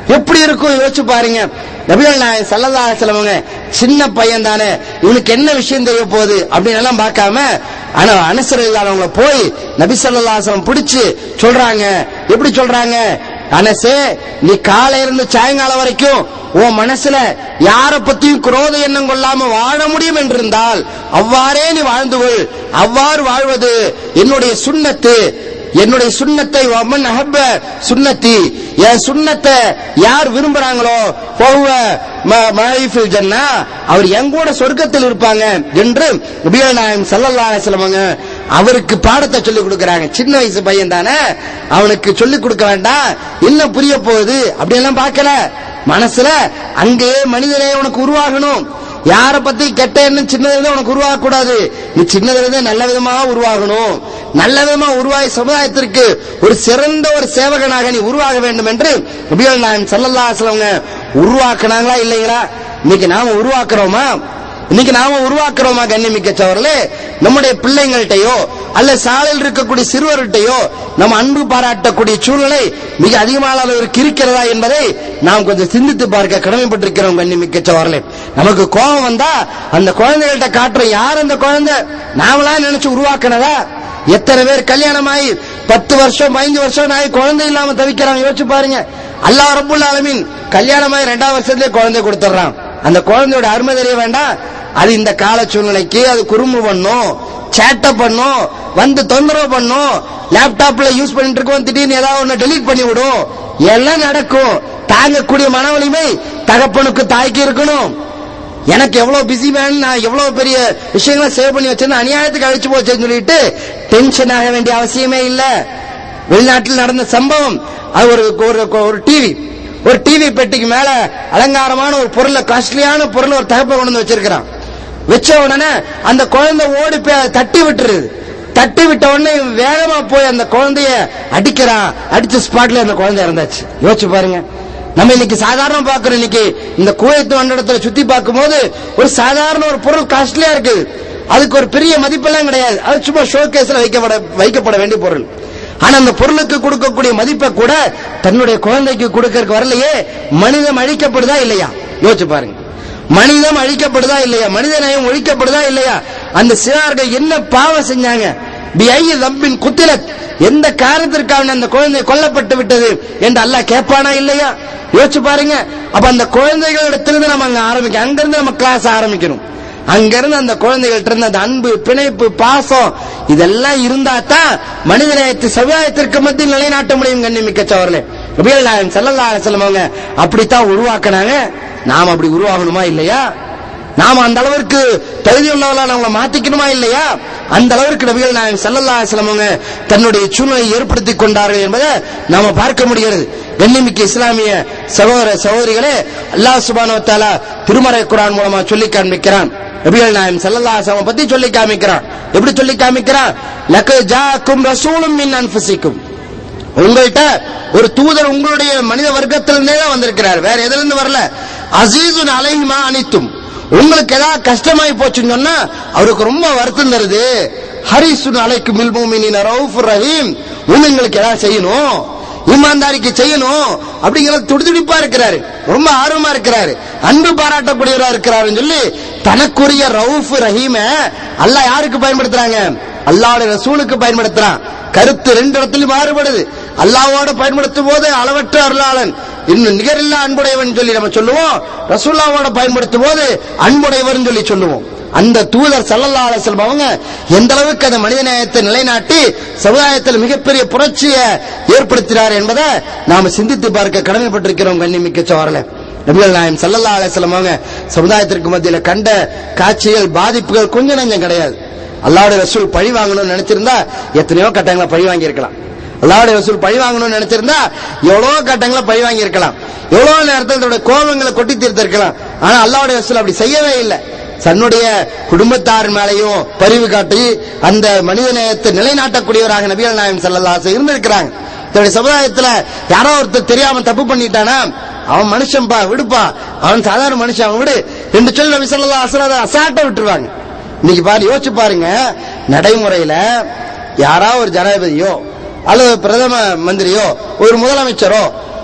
எப்படி இருக்கும் யோசிச்சு பாருங்க நபிகள் நாயகம் ஸல்லல்லாஹு அலைஹி வஸல்லம் சின்ன பையன் தானே இவனுக்கு என்ன விஷயம் தெரிய போகுது அப்படின்னு எல்லாம் பார்க்காம ஆனா அனுசர இல்லாதவங்கள போய் நபி ஸல்லல்லாஹு அலைஹி வஸல்லம் பிடிச்சு சொல்றாங்க எப்படி சொல்றாங்க அனசே நீ காலையில இருந்து சாயங்காலம் வரைக்கும் உன் மனசுல யார பத்தியும் குரோத எண்ணம் கொள்ளாம வாழ முடியும் என்றிருந்தால் அவ்வாறே நீ வாழ்ந்து கொள் அவ்வாறு வாழ்வது என்னுடைய சுண்ணத்து என்னுடைய சுண்ணத்தை வமன் அஹப்ப சுண்ணத்தி என் சுண்ணத்தை யார் விரும்புறாங்களோ ஃபஹுவ ம- மஇ ஃபில் ஜன்னா அவர் என் கூட சொர்க்கத்தில் இருப்பாங்க என்று நபிகள் நாயகம் ஸல்லல்லாஹு அலைஹி வஸல்லம் அவருக்கு பாடத்தை சொல்லி கொடுக்கறாங்க சின்ன வயசு பையன் தானே அவனுக்கு சொல்லி கொடுக்க வேண்டாம் என்ன புரிய போகுது அப்படியெல்லாம் பார்க்கல மனசுல அங்கேயே மனிதனே உனக்கு உருவாகணும் யார பத்தி கெட்ட எண்ணம் சின்னதுல உனக்கு உருவாக கூடாது நீ சின்னதுல நல்ல விதமா உருவாகணும் நல்ல விதமா உருவாகி சமுதாயத்திற்கு ஒரு சிறந்த ஒரு சேவகனாக நீ உருவாக வேண்டும் என்று நபிகள் நாயகம் ஸல்லல்லாஹு அலைஹி வஸல்லம் உருவாக்குனாங்களா இல்லைங்களா இன்னைக்கு நாம உருவாக்குறோமா இன்னைக்கு நாம உருவாக்குறோமா கண்ணிமிக்க சவர்களே நம்முடைய பிள்ளைங்கள்ட்டயோ அல்ல சாலையில் இருக்கக்கூடிய சிறுவர்கிட்டயோ நம்ம அன்பு பாராட்டக்கூடிய சூழ்நிலை மிக அதிகமான அளவிற்கு இருக்கிறதா என்பதை நாம் கொஞ்சம் சிந்தித்து பார்க்க கடமைப்பட்டிருக்கிறோம் கண்ணிமிக்க சவர்களே நமக்கு கோபம் வந்தா அந்த குழந்தைகள்ட்ட காட்டுறோம் யார் அந்த குழந்தை நாமளா நினைச்சு உருவாக்குனதா எத்தனை பேர் கல்யாணம் ஆகி பத்து வருஷம் பதினஞ்சு வருஷம் ஆகி குழந்தை இல்லாம தவிக்கிறாங்க யோசிச்சு பாருங்க அல்லாஹ் ரப்புல் ஆலமீன் கல்யாணம் ஆகி ரெண்டாவது வருஷத்துலயே குழந்தை கொடுத்துட்றான் அந்த குழந்தையோட அருமை தெரிய வேண்டாம் அது இந்த கால சூழ்நிலைக்கு அது குறும்பு பண்ணும் சேட்டை பண்ணும் வந்து தொந்தரவு பண்ணும் லேப்டாப்ல யூஸ் பண்ணிட்டு இருக்கோம் திடீர்னு ஏதாவது ஒண்ணு டெலீட் பண்ணி விடும் எல்லாம் நடக்கும் தாங்கக்கூடிய மன வலிமை தகப்பனுக்கு தாய்க்கு இருக்கணும் எனக்கு எவ்வளவு பிஸி மேன் நான் எவ்வளவு பெரிய விஷயங்களை சேவ் பண்ணி வச்சிருந்தேன் அநியாயத்துக்கு அழிச்சு போச்சேன்னு சொல்லிட்டு டென்ஷன் ஆக வேண்டிய அவசியமே இல்ல வெளிநாட்டில் நடந்த சம்பவம் அது ஒரு ஒரு ஒரு டிவி ஒரு டிவி பெட்டிக்கு மேல அலங்காரமான ஒரு பொருளை காஸ்ட்லியான பொருள் ஒரு தகப்ப கொண்டு வந்து வச்சிருக்கிறான் வச்ச உடனே அந்த குழந்தை ஓடி போய் அதை தட்டி விட்டுருது தட்டி விட்ட உடனே இவன் வேகமா போய் அந்த குழந்தைய அடிக்கிறான் அடிச்ச ஸ்பாட்ல அந்த குழந்தை இறந்தாச்சு யோசிச்சு பாருங்க நம்ம இன்னைக்கு சாதாரண பாக்குறோம் இன்னைக்கு இந்த குவைத்து வண்டிடத்துல சுத்தி பார்க்கும்போது ஒரு சாதாரண ஒரு பொருள் காஸ்ட்லியா இருக்குது அதுக்கு ஒரு பெரிய மதிப்பெல்லாம் கிடையாது அது சும்மா ஷோ கேஸ்ல வைக்கப்பட வைக்கப்பட வேண்டிய பொருள் ஆனா அந்த பொருளுக்கு கொடுக்கக்கூடிய மதிப்பை கூட தன்னுடைய குழந்தைக்கு கொடுக்கறதுக்கு வரலையே மனிதம் அழிக்கப்படுதா இல்லையா யோசிச்சு பாருங்க மனிதம் அழிக்கப்படுதா இல்லையா மனித நயம் ஒழிக்கப்படுதா இல்லையா அந்த சிறார்கள் என்ன பாவம் செஞ்சாங்க பிஐ லம்பின் குத்திலத் எந்த காரணத்திற்காக அந்த குழந்தை கொல்லப்பட்டு விட்டது என்று அல்லாஹ் கேட்பானா இல்லையா யோசிச்சு பாருங்க அப்ப அந்த குழந்தைகளிடத்திலிருந்து நம்ம அங்க ஆரம்பிக்க அங்கிருந்து நம்ம கிளாஸ் ஆரம்பிக்கணும் அங்கிருந்து அந்த குழந்தைகள்ட்ட இருந்து அந்த அன்பு பிணைப்பு பாசம் இதெல்லாம் இருந்தா தான் மனித நேயத்து சமுதாயத்திற்கு மத்தியில் நிலைநாட்ட முடியும் கண்ணிமிக்க சவர்களே நபிகள் நாயகம் ஸல்லல்லாஹு அலைஹி வஸல்லம் அவங்க அப்படித்தான் உருவாக்குனாங்க நாம் அப்படி உருவாகணுமா இல்லையா நாம அந்த அளவிற்கு தகுதி உள்ளவர்களா நம்மளை மாத்திக்கணுமா இல்லையா அந்த அளவிற்கு நபிகள் நாயகம் ஸல்லல்லாஹு அலைஹி வஸல்லம் அவங்க தன்னுடைய சூழ்நிலையை ஏற்படுத்தி கொண்டார்கள் என்பதை நாம பார்க்க முடிகிறது எண்ணிமிக்க இஸ்லாமிய சகோதர சகோதரிகளே அல்லாஹ் சுப்ஹானஹு வ தஆலா திருமறை குர்ஆன் மூலமா சொல்லி காண்பிக்கிறான் நபிகள் நாயகம் ஸல்லல்லாஹு அலைஹி வஸல்லம் பத்தி சொல்லி காமிக்கிறான் எப்படி சொல்லி காமிக்கிறான் லக்க ஜாக்கும் ரசூலும் மின் அன்ஃபுசிக்கும் உங்கள்கிட்ட ஒரு தூதர் உங்களுடைய மனித வர்க்கத்திலிருந்தே தான் வந்திருக்கிறார் வேற எதுல இருந்து வரல அசீசுன் அலைஹிமா அனித்தும் உங்களுக்கு ஏதாவது கஷ்டமாயி போச்சுன்னு சொன்னா அவருக்கு ரொம்ப வருத்தம் தருது ஹரிசுன் அலைக்கு மில்மூமினின் ரவுஃபுர் ரஹீம் உங்களுக்கு ஏதாவது செய்யணும் ஈமான்தாரிக்கு செய்யணும் அப்படிங்கிறது துடிதுடிப்பா இருக்கிறாரு ரொம்ப ஆர்வமா இருக்கிறாரு அன்பு பாராட்டக்கூடியவரா இருக்கிறாருன்னு சொல்லி தனக்குரிய ரவுஃப் ரஹீம அல்லாஹ் யாருக்கு பயன்படுத்துறாங்க அல்லாஹ்வுடைய ரசூலுக்கு பயன்படுத்துறான் கருத்து ரெண்டு இடத்துலயும் மாறுபடுது அல்லாஹ்வோட பயன்படுத்தும் போது அளவற்ற அருளாளன் இன்னும் நிகரில்லா அன்புடையவன் சொல்லி நம்ம சொல்லுவோம் ரசூல்லாவோட பயன்படுத்தும் போது அன்புடையவர்னு சொல்லி சொல்லுவோம் அந்த தூதர் சல்லல்லா அலிஸ்லம் அவங்க எந்த அளவுக்கு அந்த மனித நேயத்தை நிலைநாட்டி சமுதாயத்தில் மிகப்பெரிய புரட்சியை ஏற்படுத்தினார் என்பதை நாம சிந்தித்து பார்க்க கடமைப்பட்டிருக்கிறோம் கண்ணிமிக்க சோழல நபிகள் நாயம் சல்லல்லா அலிஸ்லம் அவங்க சமுதாயத்திற்கு மத்தியில கண்ட காட்சிகள் பாதிப்புகள் கொஞ்சம் நஞ்சம் கிடையாது அல்லாவுடைய ரசூல் பழி வாங்கணும்னு நினைச்சிருந்தா எத்தனையோ கட்டங்களை பழி வாங்கியிருக்கலாம் அல்லாவுடைய ரசூல் பழி வாங்கணும்னு நினைச்சிருந்தா எவ்வளவோ கட்டங்களை பழி வாங்கியிருக்கலாம் எவ்வளவு நேரத்தில் தன்னுடைய கோபங்களை கொட்டி தீர்த்திருக்கலாம் ஆனா அல்லாவுடைய ரசூல் அப்படி செய்யவே இல்லை தன்னுடைய குடும்பத்தார் மேலையும் பரிவு காட்டி அந்த மனித நேயத்தை நிலைநாட்டக்கூடியவராக நபிகள் நாயம் சல்லல்லாஹு இருந்திருக்கிறாங்க தன்னுடைய சமுதாயத்துல யாரோ ஒருத்தர் தெரியாம தப்பு பண்ணிட்டானா அவன் மனுஷன்பா விடுப்பா அவன் சாதாரண மனுஷன் அவன் விடு ரெண்டு சொல்லி நபி ஸல்லல்லாஹு அலைஹி வஸல்லம் அசாட்ட விட்டுருவாங்க இன்னைக்கு பாரு யோசிச்சு பாருங்க நடைமுறையில யாரா ஒரு ஜனாதிபதியோ அல்லது பிரதம மந்திரியோ ஒரு முதலமைச்சரோ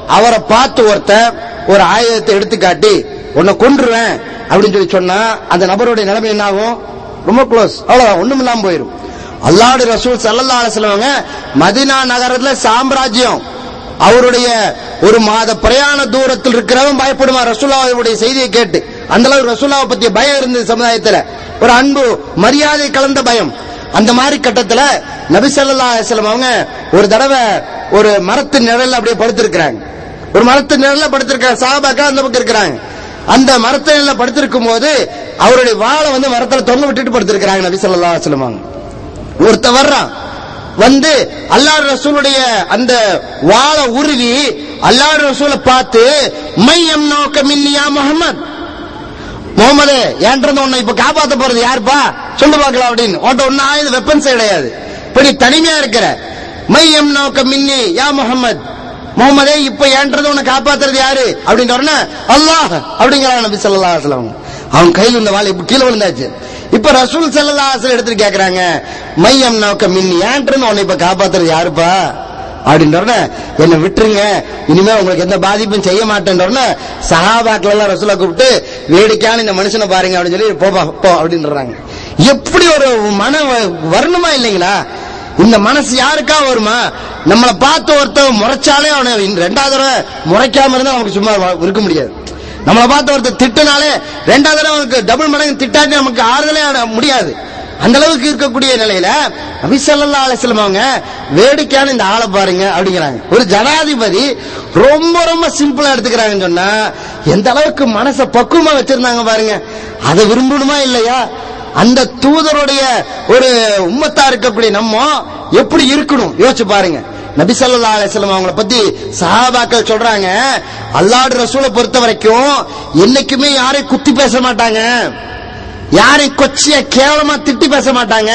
அவரை பார்த்து ஒருத்தன் ஒரு ஆயுதத்தை எடுத்து காட்டி உன்னை கொன்றுவேன் அப்படின்னு சொல்லி சொன்னா அந்த நபருடைய நிலைமை என்ன ஆகும் ரொம்ப க்ளோஸ் அவ்வளவுதான் ஒண்ணும் இல்லாம போயிடும் அல்லாஹ் ரசூல் ஸல்லல்லாஹு அலைஹி வஸல்லம் மதீனா நகரத்துல சாம்ராஜ்யம் அவருடைய ஒரு மாத பிரயாண தூரத்தில் இருக்கிறவன் பயப்படுவான் ரசூல்லாவுடைய செய்தியை கேட்டு அந்த அளவு ரசூல்லாவை பத்திய பயம் இருந்தது சமுதாயத்துல ஒரு அன்பு மரியாதை கலந்த பயம் அந்த மாதிரி கட்டத்துல நபி ஸல்லல்லாஹு அலைஹி வஸல்லம் அவங்க ஒரு தடவை ஒரு மரத்து நிழல்ல அப்படியே படுத்திருக்கிறாங்க ஒரு மரத்து நிழல்ல படுத்திருக்காங்க சாபாக்கா அந்த பக்கம் இருக்கிறாங்க அந்த மரத்து நிழல்ல படுத்திருக்கும் போது அவருடைய வாளை வந்து மரத்துல தொங்க விட்டுட்டு படுத்திருக்கிறாங்க நபி ஸல்லல்லாஹு அலைஹி வஸல்லம் அவங்க ஒருத்த வர்றான் வந்து அல்லாஹ் ரசூலுடைய அந்த வாளை உருவி அல்லாஹ் ரசூலை பார்த்து மையம் நோக்க மின்னியா முகமது முகமது ஏன்றது உன்னை இப்ப காப்பாத்த போறது யாருப்பா சொல்லு பார்க்கலாம் அப்படின்னு உன்ட்ட ஒன்னும் ஆயுத வெப்பன்ஸ் கிடையாது இப்ப நீ தனிமையா இருக்கிற மையம் நோக்க மின்னி யா முகமது முகமதே இப்ப ஏன்றது உன்னை காப்பாத்துறது யாரு அப்படின்னு உடனே அல்லாஹ் அப்படிங்கிறான் நபி ஸல்லல்லாஹு அலைஹி வஸல்லம் அவன் கையில் இருந்த வாள் இப்ப கீழே விழுந்தாச்சு இப்ப ரசூல் ஸல்லல்லாஹு அலைஹி வஸல்லம் எடுத்துட்டு கேக்குறாங்க மையம் நோக்க மின்னி ஏன்றது உன்னை இப்ப காப்பாத்துறது யாருப்பா அப்படின்னு உடனே என்னை விட்டுருங்க இனிமே உங்களுக்கு எந்த பாதிப்பும் செய்ய மாட்டேன்னு சஹாபாக்கள் எல்லாம் ரசூலை கூப்பிட்டு வேடிக்கையான இந்த மனுஷனை பாருங்க அப்படின்னு சொல்லி போப்பா போ அப்படின்றாங்க எப்படி ஒரு மன வ- வரணுமா இல்லைங்களா இந்த மனசு யாருக்கா வருமா நம்மளை பார்த்து ஒருத்தன் முறைச்சாலே அவனை இன்னும் ரெண்டாவது தடவை முறைக்காம இருந்தா அவனுக்கு சும்மா வ- இருக்க முடியாது நம்மளை பார்த்து ஒருத்தர் திட்டுனாலே ரெண்டாவது தடவை அவனுக்கு டபுள் மடங்கு திட்டாட்டி நமக்கு ஆறுதலே ஆட முடியாது அந்த அளவுக்கு இருக்கக்கூடிய நிலையில நபி ஸல்லல்லாஹு அலைஹி வஸல்லம் அவங்க வேடிக்கையான இந்த ஆளை பாருங்க அப்படிங்கிறாங்க ஒரு ஜனாதிபதி ரொம்ப ரொம்ப சிம்பிளா எடுத்துக்கிறாங்கன்னு சொன்னா எந்த அளவுக்கு மனசை பக்குவமா வச்சிருந்தாங்க பாருங்க அதை விரும்பணுமா இல்லையா அந்த தூதருடைய ஒரு உம்மத்தா இருக்கக்கூடிய நம்ம எப்படி இருக்கணும் யோசிச்சு பாருங்க நபி ஸல்லல்லாஹு அலைஹி வஸல்லம் அவங்கள பத்தி சஹாபாக்கள் சொல்றாங்க அல்லாஹ் ரசூலை பொறுத்த வரைக்கும் என்னைக்குமே யாரையும் குத்தி பேச மாட்டாங்க யாரை கொச்சிய கேவலமா திட்டி பேச மாட்டாங்க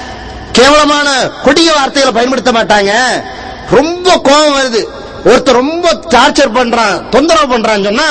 கேவலமான கொடிய வார்த்தைகளை பயன்படுத்த மாட்டாங்க ரொம்ப கோபம் வருது ஒருத்தர் ரொம்ப டார்ச்சர் பண்றான் தொந்தரவு பண்றான்னு சொன்னா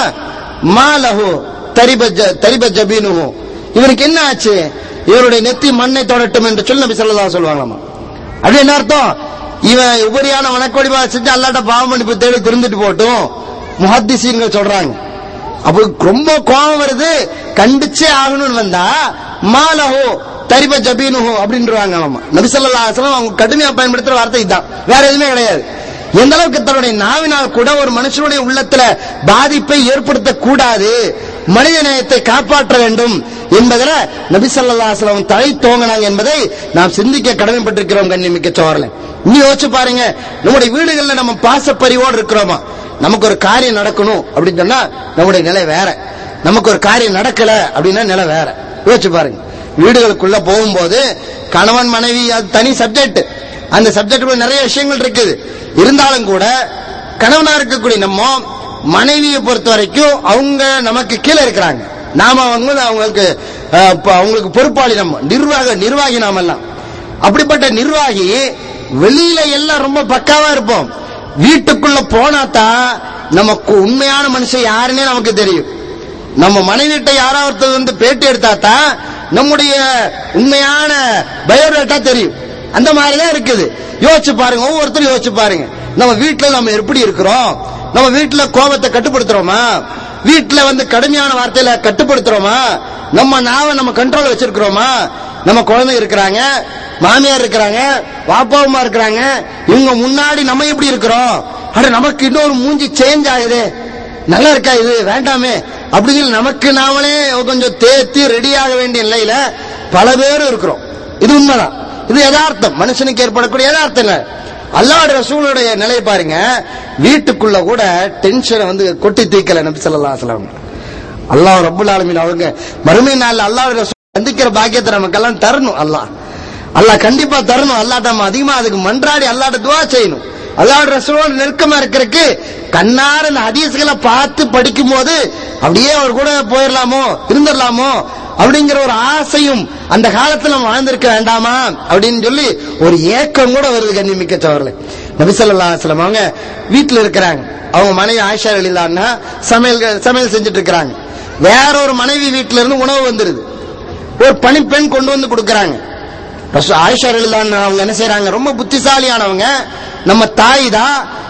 மாலஹு தரிப ஜ- தரிப ஜபீனுஹு இவனுக்கு என்ன ஆச்சு இவருடைய நெத்தி மண்ணை தொடட்டும் என்று சொல்லி நபி ஸல்லல்லாஹு சொல்லுவாங்களாமா அது என்ன அர்த்தம் இவன் உபரியான வணக்கோடிபா செஞ்சு அல்லாட்ட பாவம் மன்னிப்பு தேடி திருந்துட்டு போட்டும் முஹத்திசீன்கள் சொல்றாங்க அப்போ ரொம்ப கோபம் வருது கண்டிச்சே ஆகணும்னு வந்தா மாலஹோ தரிப ஜபீனுஹோ அப்படின்றாங்க ஆமா நபி ஸல்லல்லாஹு அலைஹி வஸல்லம் அவங்க கடுமையா பயன்படுத்துற வார்த்தை இதுதான் வேற எதுவுமே கிடையாது எந்த அளவுக்கு தன்னுடைய நாவினால் கூட ஒரு மனுஷனுடைய உள்ளத்துல பாதிப்பை ஏற்படுத்த கூடாது மனித நேயத்தை காப்பாற்ற வேண்டும் என்பதில் நபி ஸல்லல்லாஹு அலைஹி வஸல்லம் தலை தோங்கினாங்க என்பதை நாம் சிந்திக்க கடமைப்பட்டிருக்கிறோம் கண்ணிமிக்க சோழலை நீ யோசிச்சு பாருங்க நம்முடைய வீடுகள்ல நம்ம பாசப்பறிவோடு இருக்கிறோமா நமக்கு ஒரு காரியம் நடக்கணும் அப்படின்னு சொன்னா நம்முடைய நிலை வேற நமக்கு ஒரு காரியம் நடக்கல அப்படின்னா நிலை வேற யோசிச்சு பாருங்க வீடுகளுக்குள்ள போகும்போது கணவன் மனைவி அது தனி சப்ஜெக்ட் அந்த சப்ஜெக்ட் நிறைய விஷயங்கள் இருக்குது இருந்தாலும் கூட கணவனா இருக்கக்கூடிய நம்ம மனைவியை பொறுத்த வரைக்கும் அவங்க நமக்கு கீழே இருக்கிறாங்க நாம அவங்க அவங்களுக்கு அஹ், இப்ப அவங்களுக்கு பொறுப்பாளி நம்ம நிர்வாக நிர்வாகி நாம எல்லாம் அப்படிப்பட்ட நிர்வாகி வெளியில எல்லாம் ரொம்ப பக்காவா இருப்போம் வீட்டுக்குள்ள போனாதான் நமக்கு உண்மையான மனுஷன் யாருன்னே நமக்கு தெரியும் நம்ம மனைவிட்ட யாராவது வந்து பேட்டி எடுத்தா தான் நம்முடைய உண்மையான பயோடேட்டா தெரியும் அந்த மாதிரி தான் இருக்குது யோசிச்சு பாருங்க ஒவ்வொருத்தரும் யோசிச்சு பாருங்க நம்ம வீட்டுல நம்ம எப்படி இருக்கிறோம் நம்ம வீட்டுல கோபத்தை கட்டுப்படுத்துறோமா வீட்டுல வந்து கடுமையான வார்த்தையில கட்டுப்படுத்துறோமா நம்ம நாவை நம்ம கண்ட்ரோல் வச்சிருக்கிறோமா நம்ம குழந்தை இருக்கிறாங்க மாமியார் இருக்கிறாங்க பாப்பாவுமா இருக்கிறாங்க இவங்க முன்னாடி நம்ம எப்படி இருக்கிறோம் அட நமக்கு இன்னொரு மூஞ்சி சேஞ்ச் ஆகுது நல்லா இருக்கா இது வேண்டாமே அப்படி சொல்லி நமக்கு நாமளே கொஞ்சம் தேத்தி ரெடி ஆக வேண்டிய நிலையில பல பேர் இருக்கிறோம் இது உண்மைதான் இது யதார்த்தம் மனுஷனுக்கு ஏற்படக்கூடிய யதார்த்தங்க அல்லாஹ் ரசூலுடைய நிலை பாருங்க வீட்டுக்குள்ள கூட டென்ஷனை வந்து கொட்டி தீக்கல நபி ஸல்லல்லாஹு அலைஹி வஸல்லம் அல்லாஹ் ரப்பல் ஆலமீன் அவங்க மறுமை நாள்ல அல்லாஹ் ரசூல் சந்திக்கிற பாக்கியத்தை நமக்கெல்லாம் தரணும் அல்லாஹ் அல்லாஹ் கண்டிப்பா தரணும் அல்லாஹ் நம்ம அதிகமா அதுக்கு மன்றாடி அல்லாஹ்ட்ட துவா செய்யணும் அல்லாஹ் ரசூலோட நெருக்கமா இருக்கிறதுக்கு கண்ணார இந்த ஹதீஸ்களை பார்த்து படிக்கும் போது அப்படியே அவர் கூட போயிடலாமோ இருந்துடலாமோ அப்படிங்கிற ஒரு ஆசையும் அந்த காலத்துல நம்ம வாழ்ந்திருக்க வேண்டாமா அப்படின்னு சொல்லி ஒரு ஏக்கம் கூட வருது கண்ணிமிக்க சவர்ல நபிசல்லா அலுவலம் அவங்க வீட்டுல இருக்கிறாங்க அவங்க மனைவி ஆயிஷா வெளியிலான்னா சமையல் சமையல் செஞ்சுட்டு இருக்கிறாங்க வேற ஒரு மனைவி வீட்டுல இருந்து உணவு வந்துருது ஒரு பணிப்பெண் கொண்டு வந்து கொடுக்கறாங்க ரசூ- ஆயிஷா ரலியல்லாஹு அவங்க என்ன செய்றாங்க ரொம்ப புத்திசாலியானவங்க நம்ம தாய் தான்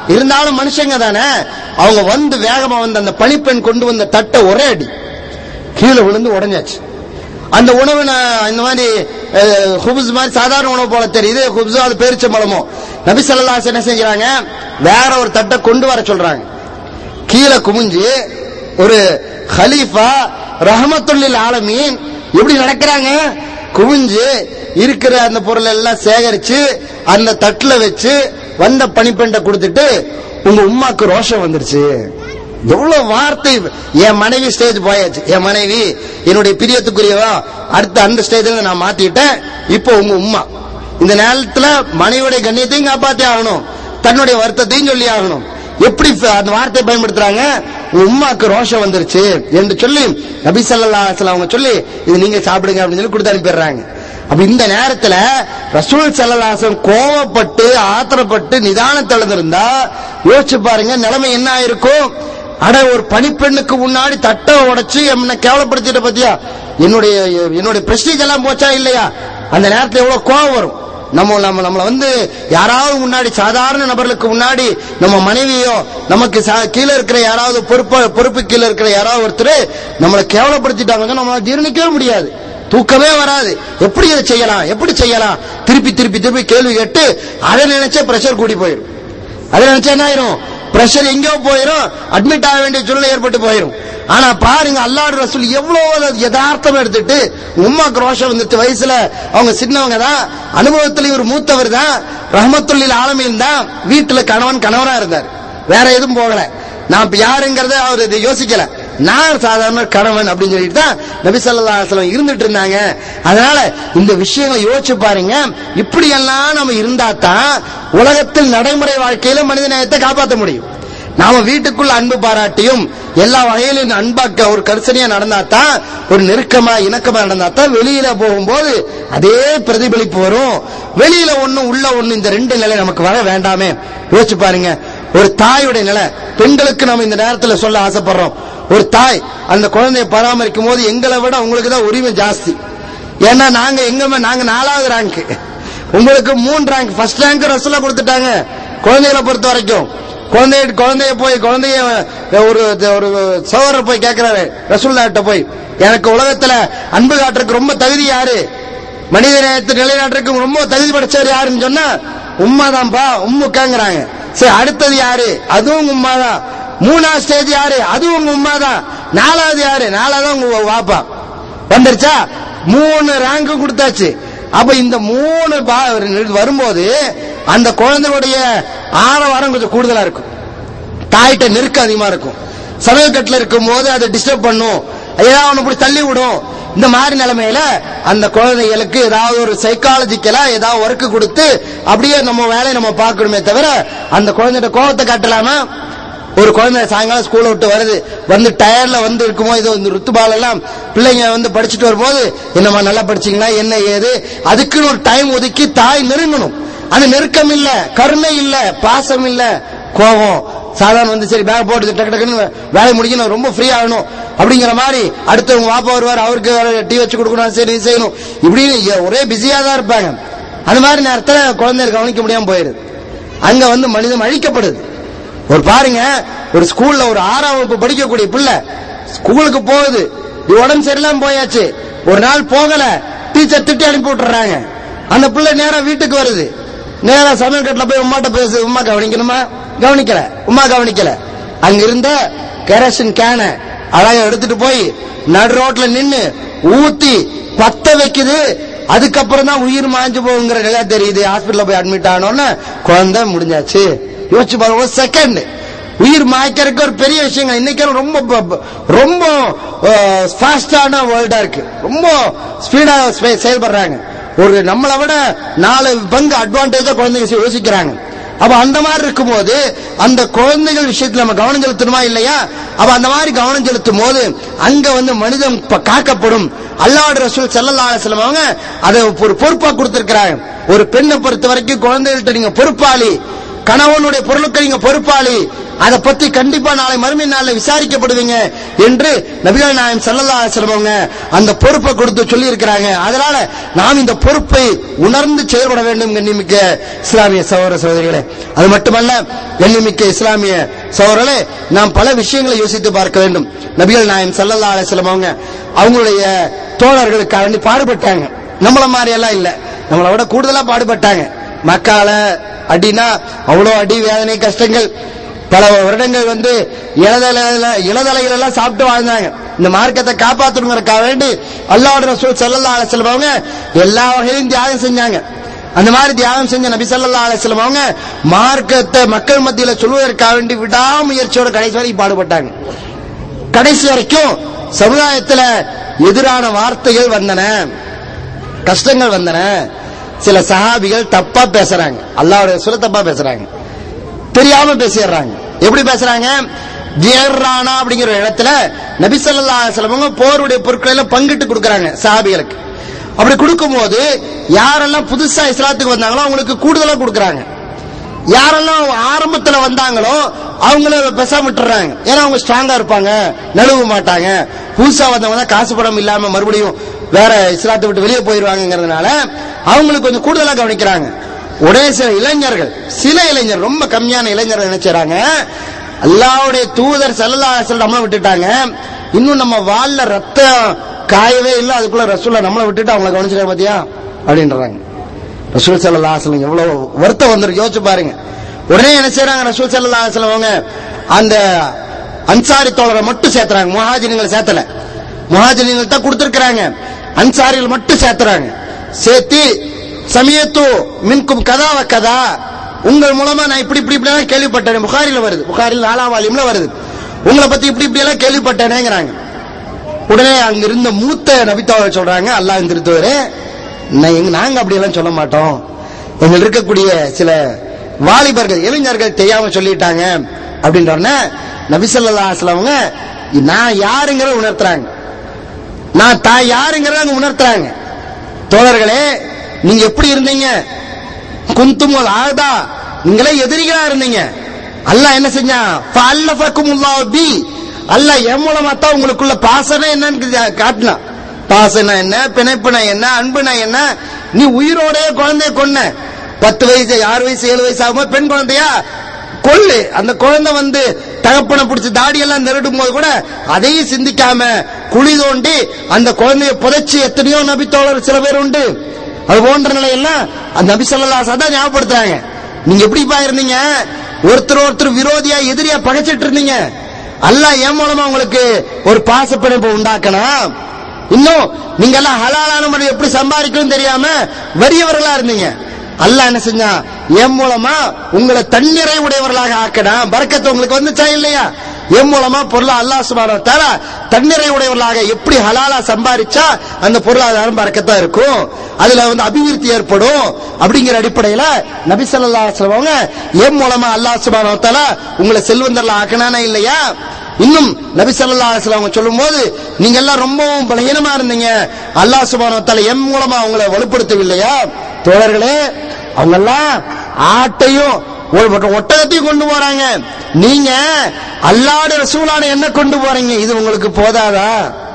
இருந்தாலும் மனுஷங்க தானே அவங்க வந்து வேகமா வந்து அந்த பணிப்பெண் கொண்டு வந்த தட்டை ஒரே அடி கீழே விழுந்து உடைஞ்சாச்சு அந்த உணவு நான் இந்த மாதிரி அஹ், ஹுப்ஸ் மாதிரி சாதாரண உணவு போல தெரியுது ஹுப்ஸோ அது பேரிச்சம்பழமோ நபி ஸல்லல்லாஹு அலைஹி என்ன செஞ்சாங்க வேற ஒரு தட்டை கொண்டு வர சொல்றாங்க கீழே குமிஞ்சு ஒரு ஹலீஃபா ரஹமத்துல்லில் ஆலமீன் எப்படி நடக்கிறாங்க குமிஞ்சு இருக்கிற அந்த பொருள் எல்லாம் சேகரிச்சு அந்த தட்டுல வச்சு வந்த பணிப்பெண்டை கொடுத்துட்டு உங்க உம்மாக்கு ரோஷம் வந்துருச்சு எவ்வளவு வார்த்தை என் மனைவி ஸ்டேஜ் போயாச்சு என் மனைவி என்னுடைய பிரியத்துக்குரியவா அடுத்த அந்த ஸ்டேஜ்ல நான் மாத்திட்டேன் இப்போ உங்க உம்மா இந்த நேரத்துல மனைவியுடைய கண்ணியத்தையும் காப்பாத்தி ஆகணும் தன்னுடைய வருத்தத்தையும் சொல்லி ஆகணும் எப்படி ஃப- அந்த வார்த்தையை பயன்படுத்துறாங்க உன் உம்மாக்கு ரோஷம் வந்துருச்சு என்று சொல்லி நபி ஸல்லல்லாஹு அலைஹி வஸல்லம் அவங்க சொல்லி இது நீங்க சாப்பிடுங்க அப்படின்னு சொல்லி கொடுத்து அனுப்பிடுறாங்க அப்ப இந்த நேரத்துல ரசூல் ஸல்லல்லாஹு கோவப்பட்டு ஆத்திரப்பட்டு நிதானத்தில் இருந்திருந்தா யோசிச்சு பாருங்க நிலைமை என்ன ஆயிருக்கும் அட ஒரு பணிப்பெண்ணுக்கு முன்னாடி தட்டை உடைச்சு என்ன கேவலப்படுத்திட்ட பத்தியா என்னுடைய என்னுடைய பிரஸ்டீஜ் எல்லாம் போச்சா இல்லையா அந்த நேரத்துல எவ்வளவு கோவம் வரும் நம்ம நம்ம நம்மள வந்து யாராவது முன்னாடி சாதாரண நபர்களுக்கு முன்னாடி நம்ம மனைவியோ நமக்கு சா- கீழே இருக்கிற யாராவது பொறுப்பு பொறுப்பு கீழே இருக்கிற யாராவது ஒருத்தர் நம்மளை கேவலப்படுத்திட்டாங்க நம்மளால ஜீரணிக்கவே முடியாது தூக்கமே வராது எப்படி இதை செய்யலாம் எப்படி செய்யலாம் திருப்பி திருப்பி திருப்பி கேள்வி கேட்டு அதை நினைச்சே பிரஷர் கூடி போயிடும் அதை நினைச்சா என்ன ஆயிரும் பிரஷர் எங்கேயோ போயிரும் அட்மிட் ஆக வேண்டிய சூழ்நிலை ஏற்பட்டு போயிரும் ஆனா பாருங்க அல்லாஹ் ரசூல் எவ்வளவு அதை யதார்த்தமா எடுத்துட்டு உம்மாக்கு ரோஷம் வந்துட்டு வயசுல அவங்க சின்னவங்க தான் அனுபவத்துல இவர் மூத்தவர் தான் ரஹமத்துல்லில் ஆலமீன் தான் வீட்டுல கணவன் கணவனா இருந்தார் வேற எதுவும் போகல நான் இப்ப யாருங்கிறத அவர் இது யோசிக்கல நான் சாதாரண கணவன் அப்படின்னு சொல்லிட்டு தான் நபி ஸல்லல்லாஹு அலைஹி வஸல்லம் இருந்துட்டு இருந்தாங்க அதனால இந்த விஷயங்களை யோசிச்சு பாருங்க இப்படி எல்லாம் நம்ம இருந்தா தான் உலகத்தில் நடைமுறை வாழ்க்கையில மனித நேயத்தை காப்பாற்ற முடியும் நாம வீட்டுக்குள்ள அன்பு பாராட்டியும் எல்லா வகையிலும் அன்பாக்க ஒரு கரிசனையா நடந்தா தான் ஒரு நெருக்கமா இணக்கமா நடந்தா தான் வெளியில போகும்போது அதே பிரதிபலிப்பு வரும் வெளியில ஒண்ணு உள்ள ஒண்ணு இந்த ரெண்டு நிலை நமக்கு வர வேண்டாமே யோசிச்சு பாருங்க ஒரு தாயுடைய நிலை பெண்களுக்கு நம்ம இந்த நேரத்துல சொல்ல ஆசைப்படுறோம் ஒரு தாய் அந்த குழந்தையை பராமரிக்கும் போது எங்களை விட உங்களுக்கு தான் உரிமை ஜாஸ்தி ஏன்னா நாங்க எங்க நாங்க நாலாவது ரேங்க் உங்களுக்கு மூணு ரேங்க் ஃபர்ஸ்ட் ரேங்க் ரசூலா கொடுத்துட்டாங்க குழந்தைகளை பொறுத்த வரைக்கும் குழந்தைய குழந்தைய போய் குழந்தைய ஒரு ஒரு சகோதரர் போய் கேட்கிறாரு ரசூல்லாட்ட போய் எனக்கு உலகத்துல அன்பு காட்டுறதுக்கு ரொம்ப தகுதி யாரு மனித நேயத்தை நிலைநாட்டுறதுக்கு ரொம்ப தகுதி படைச்சவர் யாருன்னு சொன்னா உம்மாதான்ப்பா உம்முக்காங்கிறாங்க சரி அடுத்தது யாரு அதுவும் உம்மாதான் மூணாவது ஸ்டேஜ் யாரு அதுவும் உங்க உம்மாதான் நாலாவது யாரு நாலாவது உங்க வாப்பா வந்துருச்சா மூணு ரேங்க் கொடுத்தாச்சு அப்ப இந்த மூணு பா- வரும்போது அந்த குழந்தையுடைய ஆரவாரம் கொஞ்சம் கூடுதலா இருக்கும் தாயிட்ட நெருக்கம் அதிகமா இருக்கும் சமையல் கட்டில் இருக்கும் போது அதை டிஸ்டர்ப் பண்ணும் ஏதாவது ஒண்ணு இப்படி தள்ளி விடும் இந்த மாதிரி நிலைமையில அந்த குழந்தைகளுக்கு ஏதாவது ஒரு சைக்காலஜிக்கலா ஏதாவது ஒர்க் கொடுத்து அப்படியே நம்ம வேலையை நம்ம பார்க்கணுமே தவிர அந்த குழந்தைகிட்ட கோபத்தை காட்டலாமா ஒரு குழந்தை சாயங்காலம் ஸ்கூலை விட்டு வருது வந்து டயர்ல வந்து இருக்கும்போது இது இந்த ருத்துபால் எல்லாம் பிள்ளைங்க வந்து படிச்சுட்டு வரும்போது என்னம்மா நல்லா படிச்சீங்களா என்ன ஏது அதுக்குன்னு ஒரு டைம் ஒதுக்கி தாய் நெருங்கணும் அது நெருக்கம் இல்ல கருணை இல்ல பாசம் இல்ல கோபம் சாதாரண வந்து சரி பேக் போட்டு டக்கு டக்குன்னு வேலை முடிக்கணும் ரொம்ப ஃப்ரீ ஆகணும் அப்படிங்கிற மாதிரி அடுத்து உங்க வாப்பா வருவார் அவருக்கு டீ வச்சு கொடுக்கணும் சரி இது செய்யணும் இப்படின்னு எ- ஒரே பிஸியா தான் இருப்பாங்க அந்த மாதிரி நேரத்துல குழந்தைய கவனிக்க முடியாம போயிருது அங்க வந்து மனிதம் அழிக்கப்படுது ஒரு பாருங்க ஒரு ஸ்கூல்ல ஒரு ஆறாம் வகுப்பு படிக்கக்கூடிய பிள்ளை ஸ்கூலுக்கு போகுது இது உடம்பு சரியில்லாம போயாச்சு ஒரு நாள் போகல டீச்சர் திட்டி அனுப்பி விட்டுறாங்க அந்த பிள்ளை நேரா வீட்டுக்கு வருது நேரா சமையல் கட்டில போய் உமாட்ட பேசு உமா கவனிக்கணுமா கவனிக்கல உமா கவனிக்கல அங்க இருந்த கெரசின் கேன அழகா எடுத்துட்டு போய் நடு ரோட்ல நின்னு ஊத்தி பத்த வைக்குது அதுக்கப்புறம் தான் உயிர் மாஞ்சு போகுங்கிற நிலை தெரியுது ஹாஸ்பிடல்ல போய் அட்மிட் ஆனோன்னு குழந்தை முடிஞ்சாச்சு யோசிச்சு பாருங்க ஒரு செகண்ட் உயிர் மாய்க்கறதுக்கு ஒரு பெரிய விஷயங்க இன்னைக்கு ரொம்ப ப- ப- ரொம்ப ஃபாஸ்டான வேர்ல்டா இருக்கு ரொம்ப ஸ்பீடா செயல்படுறாங்க ஒரு நம்மளை விட நாலு பங்கு அட்வான்டேஜா குழந்தைங்க யோசிக்கிறாங்க அப்ப அந்த மாதிரி இருக்கும்போது அந்த குழந்தைகள் விஷயத்துல நம்ம கவனம் செலுத்தணுமா இல்லையா அப்ப அந்த மாதிரி கவனம் செலுத்தும் போது அங்க வந்து மனிதன் ப- காக்கப்படும் அல்லாஹ் ரசூல் ஸல்லல்லாஹு அலைஹி வஸல்லம் அவங்க அதை ஒரு பொறுப்பா கொடுத்திருக்கிறாங்க ஒரு பெண்ணை பொறுத்த வரைக்கும் குழந்தைகள்ட்ட நீங்க பொறுப்பாளி கணவனுடைய பொருளுக்கு நீங்க பொறுப்பாளி அதை பத்தி கண்டிப்பா நாளை மறுமை நாள்ல விசாரிக்கப்படுவீங்க என்று நபிகள் நாயம் ஸல்லல்லாஹு அலைஹி வஸல்லம் அவங்க அந்த பொறுப்பை கொடுத்து சொல்லி இருக்கிறாங்க அதனால நாம் இந்த பொறுப்பை உணர்ந்து செயல்பட வேண்டும் கண்ணிமிக்க இஸ்லாமிய சகோதர சகோதரிகளே அது மட்டுமல்ல கண்ணிமிக்க இஸ்லாமிய சகோதரர்களே நாம் பல விஷயங்களை யோசித்து பார்க்க வேண்டும் நபிகள் நாயம் ஸல்லல்லாஹு அலைஹி வஸல்லம் அவங்க அவங்களுடைய தோழர்களுக்காக வேண்டி பாடுபட்டாங்க நம்மள மாதிரி எல்லாம் இல்ல நம்மளை விட கூடுதலா பாடுபட்டாங்க மக்கால அடினா அவ்வளோ அடி வேதனை கஷ்டங்கள் பல வருடங்கள் வந்து இளதலை இளதலைகள் எல்லாம் சாப்பிட்டு வாழ்ந்தாங்க இந்த மார்க்கத்தை காப்பாற்றணுங்கிறதுக்காக வேண்டி அல்லாஹ் ரசூல் ஸல்லல்லாஹு அலைஹி வஸல்லம் அவங்க எல்லா வகையிலும் தியாகம் செஞ்சாங்க அந்த மாதிரி தியாகம் செஞ்ச நபி ஸல்லல்லாஹு அலைஹி வஸல்லம் அவங்க மார்க்கத்தை மக்கள் மத்தியில சொல்வதற்காக வேண்டி விடாமுயற்சியோட கடைசி வரைக்கும் பாடுபட்டாங்க கடைசி வரைக்கும் சமுதாயத்துல எதிரான வார்த்தைகள் வந்தன கஷ்டங்கள் வந்தன சில சஹாபிகள் தப்பா பேசுறாங்க அல்லாஹ்வுடைய சொல்ல தப்பா பேசுறாங்க தெரியாம பேசிடுறாங்க எப்படி பேசுறாங்க ஜியர்ரானா அப்படிங்கிற ஒரு இடத்துல நபி ஸல்லல்லாஹு அலைஹி வஸல்லம் போருடைய பொருட்களை எல்லாம் பங்கிட்டு கொடுக்கறாங்க சஹாபிகளுக்கு அப்படி கொடுக்கும்போது யாரெல்லாம் புதுசா இஸ்லாத்துக்கு வந்தாங்களோ அவங்களுக்கு கூடுதலா கொடுக்கறாங்க யாரெல்லாம் ஆரம்பத்துல வந்தாங்களோ அவங்கள பேசாம விட்டுறாங்க ஏன்னா அவங்க ஸ்ட்ராங்கா இருப்பாங்க நழுவ மாட்டாங்க புதுசா வந்தவங்க தான் காசு படம் இல்லாம மறுபடியும் வேற இஸ்லாத்தை விட்டு வெளியே போயிருவாங்கிறதுனால அவங்களுக்கு கொஞ்சம் கூடுதலா கவனிக்கிறாங்க உடனே சில இளைஞர்கள் சில இளைஞர் ரொம்ப கம்மியான இளைஞர்கள் என்ன செய்றாங்க அல்லாவுடைய தூதர் செல்லல்லா நம்மள விட்டுட்டாங்க இன்னும் நம்ம வால்ல ரத்தம் காயவே இல்லை அதுக்குள்ள ரசூல்லா நம்மளை விட்டுட்டு அவங்கள கவனிச்சிருக்க பாத்தியா அப்படின்றாங்க ரசூல் சல்லா அஸ்லம் எவ்வளவு வருத்தம் வந்திருக்கு யோசிச்சு பாருங்க உடனே என்ன செய்றாங்க ரசூல் சல்லா அஸ்லம் அவங்க அந்த அன்சாரி தோழரை மட்டும் சேர்த்துறாங்க முஹாஜினிங்களை சேர்த்தல முஹாஜினிகள் தான் கொடுத்திருக்கிறாங்க அன்சாரிகள் மட்டும் சேர்த்துறாங்க சேர்த்து சமயத்து மின்கும் கதாவ கதா உங்கள் மூலமா நான் இப்படி இப்படி இப்படி எல்லாம் கேள்விப்பட்டேன் புகாரில வருது புகாரில் நாலாம் வால்யூம்ல வருது உங்களை பத்தி இப்படி இப்படி எல்லாம் கேள்விப்பட்டேனேங்கிறாங்க உடனே அங்க இருந்த மூத்த நபித்தாவல் சொல்றாங்க அல்லாஹ் திருத்துவரே நாங்க அப்படி எல்லாம் சொல்ல மாட்டோம் எங்க இருக்கக்கூடிய சில வாலிபர்கள் இளைஞர்கள் தெரியாம சொல்லிட்டாங்க அப்படின்ற உடனே நபிசல்லா அவங்க நான் யாருங்கிறத உணர்த்துறாங்க நான் தான் யாருங்கிறத அங்க உணர்த்துறாங்க தோழர்களே நீங்க எப்படி இருந்தீங்க குந்துமுல் ஆதா நீங்களே எதிரிகளா இருந்தீங்க அல்லாஹ் என்ன செஞ்சான் ஃபஅல்லஃபகுமுல்லாஹு பி அல்லாஹ் என் மூலமா தான் உங்களுக்குள்ள பாசனை என்னன்னு காட்டினான் பாசனா என்ன பிணைப்புனா என்ன அன்புனா என்ன நீ உயிரோட குழந்தைய கொன்ன பத்து வயசு ஆறு வயசு ஏழு வயசு ஆகும்போது பெண் குழந்தையா கொல்லு அந்த குழந்தை வந்து தகப்பனை பிடிச்சி தாடி எல்லாம் நெருடும் போது கூட அதையும் சிந்திக்காம குழி தோண்டி அந்த குழந்தைய புதைச்சி எத்தனையோ நபித்தோழர் சில பேர் உண்டு அது போன்ற நிலையெல்லாம் அந்த நபி சொல்லலா சதா ஞாபகப்படுத்துறாங்க நீங்க எப்படிப்பா இருந்தீங்க ஒருத்தர் ஒருத்தர் விரோதியா எதிரியா பகைச்சிட்டு இருந்தீங்க அல்லாஹ் என் மூலமா உங்களுக்கு ஒரு பாச பிணைப்பு உண்டாக்கணும் இன்னும் நீங்க எல்லாம் ஹலாலான முறை எப்படி சம்பாதிக்கணும் தெரியாம வறியவர்களா இருந்தீங்க அல்லாஹ் என்ன செஞ்சான் என் மூலமா உங்களை தன்னிறை உடையவர்களாக ஆக்கணும் பறக்கத்து உங்களுக்கு வந்துச்சா இல்லையா என் மூலமா பொருளா அல்லாஹ் சுபான தர தன்னிறை உடையவர்களாக எப்படி ஹலாலா சம்பாதிச்சா அந்த பொருளாதாரம் பறக்கத்தா இருக்கும் அதுல வந்து அபிவிருத்தி ஏற்படும் அப்படிங்கிற அடிப்படையில நபி ஸல்லல்லாஹு அலைஹி வஸல்லம் அவங்க என் மூலமா அல்லாஹ் சுப்ஹானஹு வ தஆலா உங்களை செல்வந்தர்ல ஆக்கனானே இல்லையா இன்னும் நபி ஸல்லல்லாஹு அலைஹி வஸல்லம் அவங்க சொல்லும்போது நீங்க எல்லாம் ரொம்பவும் பலகீனமா இருந்தீங்க அல்லாஹ் சுப்ஹானஹு வ தஆலா என் மூலமா உங்களை வலுப்படுத்தவில்லையா தோழர்களே அவங்க எல்லாம் ஆட்டையும் ஒரு ஒட்டகத்தையும் கொண்டு போறாங்க நீங்க அல்லாட ரசூலான என்ன கொண்டு போறீங்க இது உங்களுக்கு போதாதா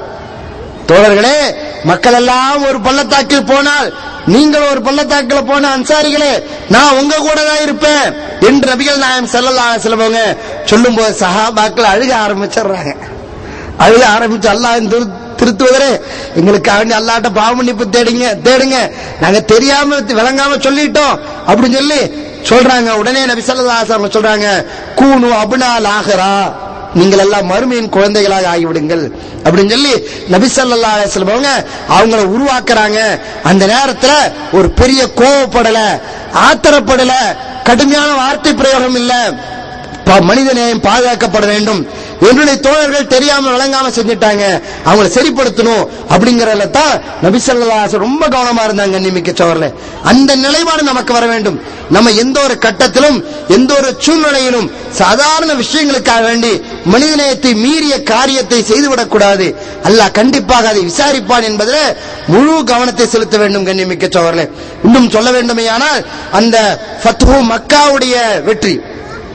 தோழர்களே மக்கள் எல்லாம் ஒரு பள்ளத்தாக்கில் போனால் நீங்கள் ஒரு பள்ளத்தாக்கில் போன அன்சாரிகளே நான் உங்க கூட தான் இருப்பேன் என்று நபிகள் நாயம் செல்லலாம் சிலவங்க சொல்லும் போது சஹாபாக்கள் அழுக ஆரம்பிச்சிடுறாங்க அழுக ஆரம்பிச்சு அல்லாஹ் திரு- திருத்துவதே எங்களுக்காக வேண்டி அல்லாட்ட பாவ மன்னிப்பு தேடுங்க தேடுங்க நாங்க தெரியாம விளங்காம சொல்லிட்டோம் அப்படின்னு சொல்லி சொல்றாங்க உடனே நபி ஸல்லல்லாஹு அலைஹி வஸல்லம் சொல்றாங்க கூனு அப்னால் ஆகரா நீங்கள் எல்லாம் மறுமையின் குழந்தைகளாக ஆகிவிடுங்கள் அப்படின்னு சொல்லி நபி ஸல்லல்லாஹு அலைஹி வஸல்லம் அவங்க அவங்கள உருவாக்குறாங்க அந்த நேரத்துல ஒரு பெரிய கோவப்படல ஆத்திரப்படல கடுமையான வார்த்தை பிரயோகம் இல்ல ப- மனித நேயம் பாதுகாக்கப்பட வேண்டும் என்னுடைய தோழர்கள் தெரியாம விளங்காம செஞ்சுட்டாங்க அவங்கள சரிப்படுத்தணும் அப்படிங்கறதுல தான் நபி ஸல்லல்லாஹு அலைஹி வஸல்லம் ரொம்ப கவனமா இருந்தாங்க நிமிக்க சோழர்களே அந்த நிலைப்பாடு நமக்கு வர வேண்டும் நம்ம எந்த ஒரு கட்டத்திலும் எந்த ஒரு சூழ்நிலையிலும் சாதாரண விஷயங்களுக்காக வேண்டி மனிதநேயத்தை மீறிய காரியத்தை செய்துவிடக் கூடாது அல்லாஹ் கண்டிப்பாக அதை விசாரிப்பான் என்பதில் முழு கவனத்தை செலுத்த வேண்டும் கண்ணியமிக்க சோழர்களே இன்னும் சொல்ல வேண்டுமேயானால் அந்த ஃபத்ஹு மக்காவுடைய வெற்றி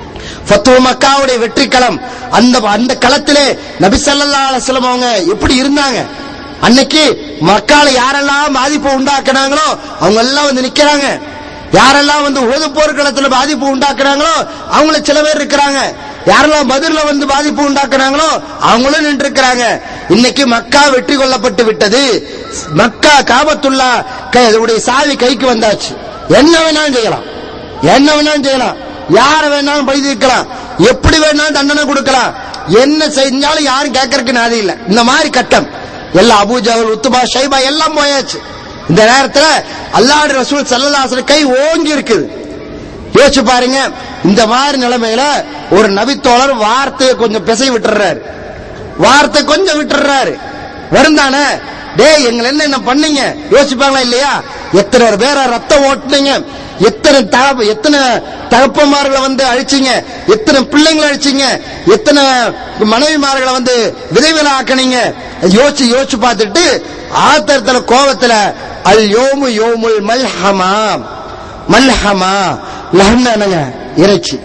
ஃபத்துவ மக்காவுடைய வெற்றி களம் அந்த அந்த களத்திலே நபி ஸல்லல்லாஹு அலைஹி வஸல்லம் அவங்க எப்படி இருந்தாங்க அன்னைக்கு மக்கால யாரெல்லாம் பாதிப்பு உண்டாக்குனாங்களோ அவங்க எல்லாம் வந்து நிக்கிறாங்க யாரெல்லாம் வந்து உகது போர்க்களத்துல பாதிப்பு உண்டாக்குறாங்களோ அவங்கள சில பேர் இருக்கிறாங்க யாரெல்லாம் பதிர்ல வந்து பாதிப்பு உண்டாக்குறாங்களோ அவங்களும் நின்று இருக்கிறாங்க இன்னைக்கு மக்கா வெற்றி கொள்ளப்பட்டு விட்டது மக்கா காபத்துல்லா க- உடைய சாவி கைக்கு வந்தாச்சு என்ன வேணாலும் செய்யலாம் என்ன வேணாலும் செய்யலாம் யார வேணாலும் பழி தீர்க்கலாம் எப்படி வேணாலும் தண்டனை கொடுக்கலாம் என்ன செஞ்சாலும் யாரும் கேட்கறதுக்கு நாதி இல்ல இந்த மாதிரி கட்டம் எல்லாம் அபூஜாவல் உத்துபா ஷைபா எல்லாம் போயாச்சு இந்த நேரத்துல அல்லாஹ் ரசூல் சல்லல்லாஹு கை ஓங்கி இருக்குது யோசிச்சு பாருங்க இந்த மாதிரி நிலைமையில ஒரு நபித்தோழர் வார்த்தையை கொஞ்சம் பிசை விட்டுறாரு வார்த்தை கொஞ்சம் விட்டுறாரு வருந்தானே டேய் எங்களை என்ன என்ன பண்ணீங்க யோசிப்பாங்களா இல்லையா எத்தனை பேரை ரத்தம் ஓட்டுனீங்க எத்தனை தகப்ப எத்தனை தகப்பமார்களை வந்து அழிச்சீங்க எத்தனை பிள்ளைங்களை அழிச்சீங்க எத்தனை மனைவிமார்களை வந்து விதைவில ஆக்குனீங்க யோசிச்சு யோசிச்சு பார்த்துட்டு ஆத்திரத்துல கோபத்துல அல் யோமு யோமுல் மல்ஹமா மல்ஹமா லஹம்னா என்னங்க இறைச்சி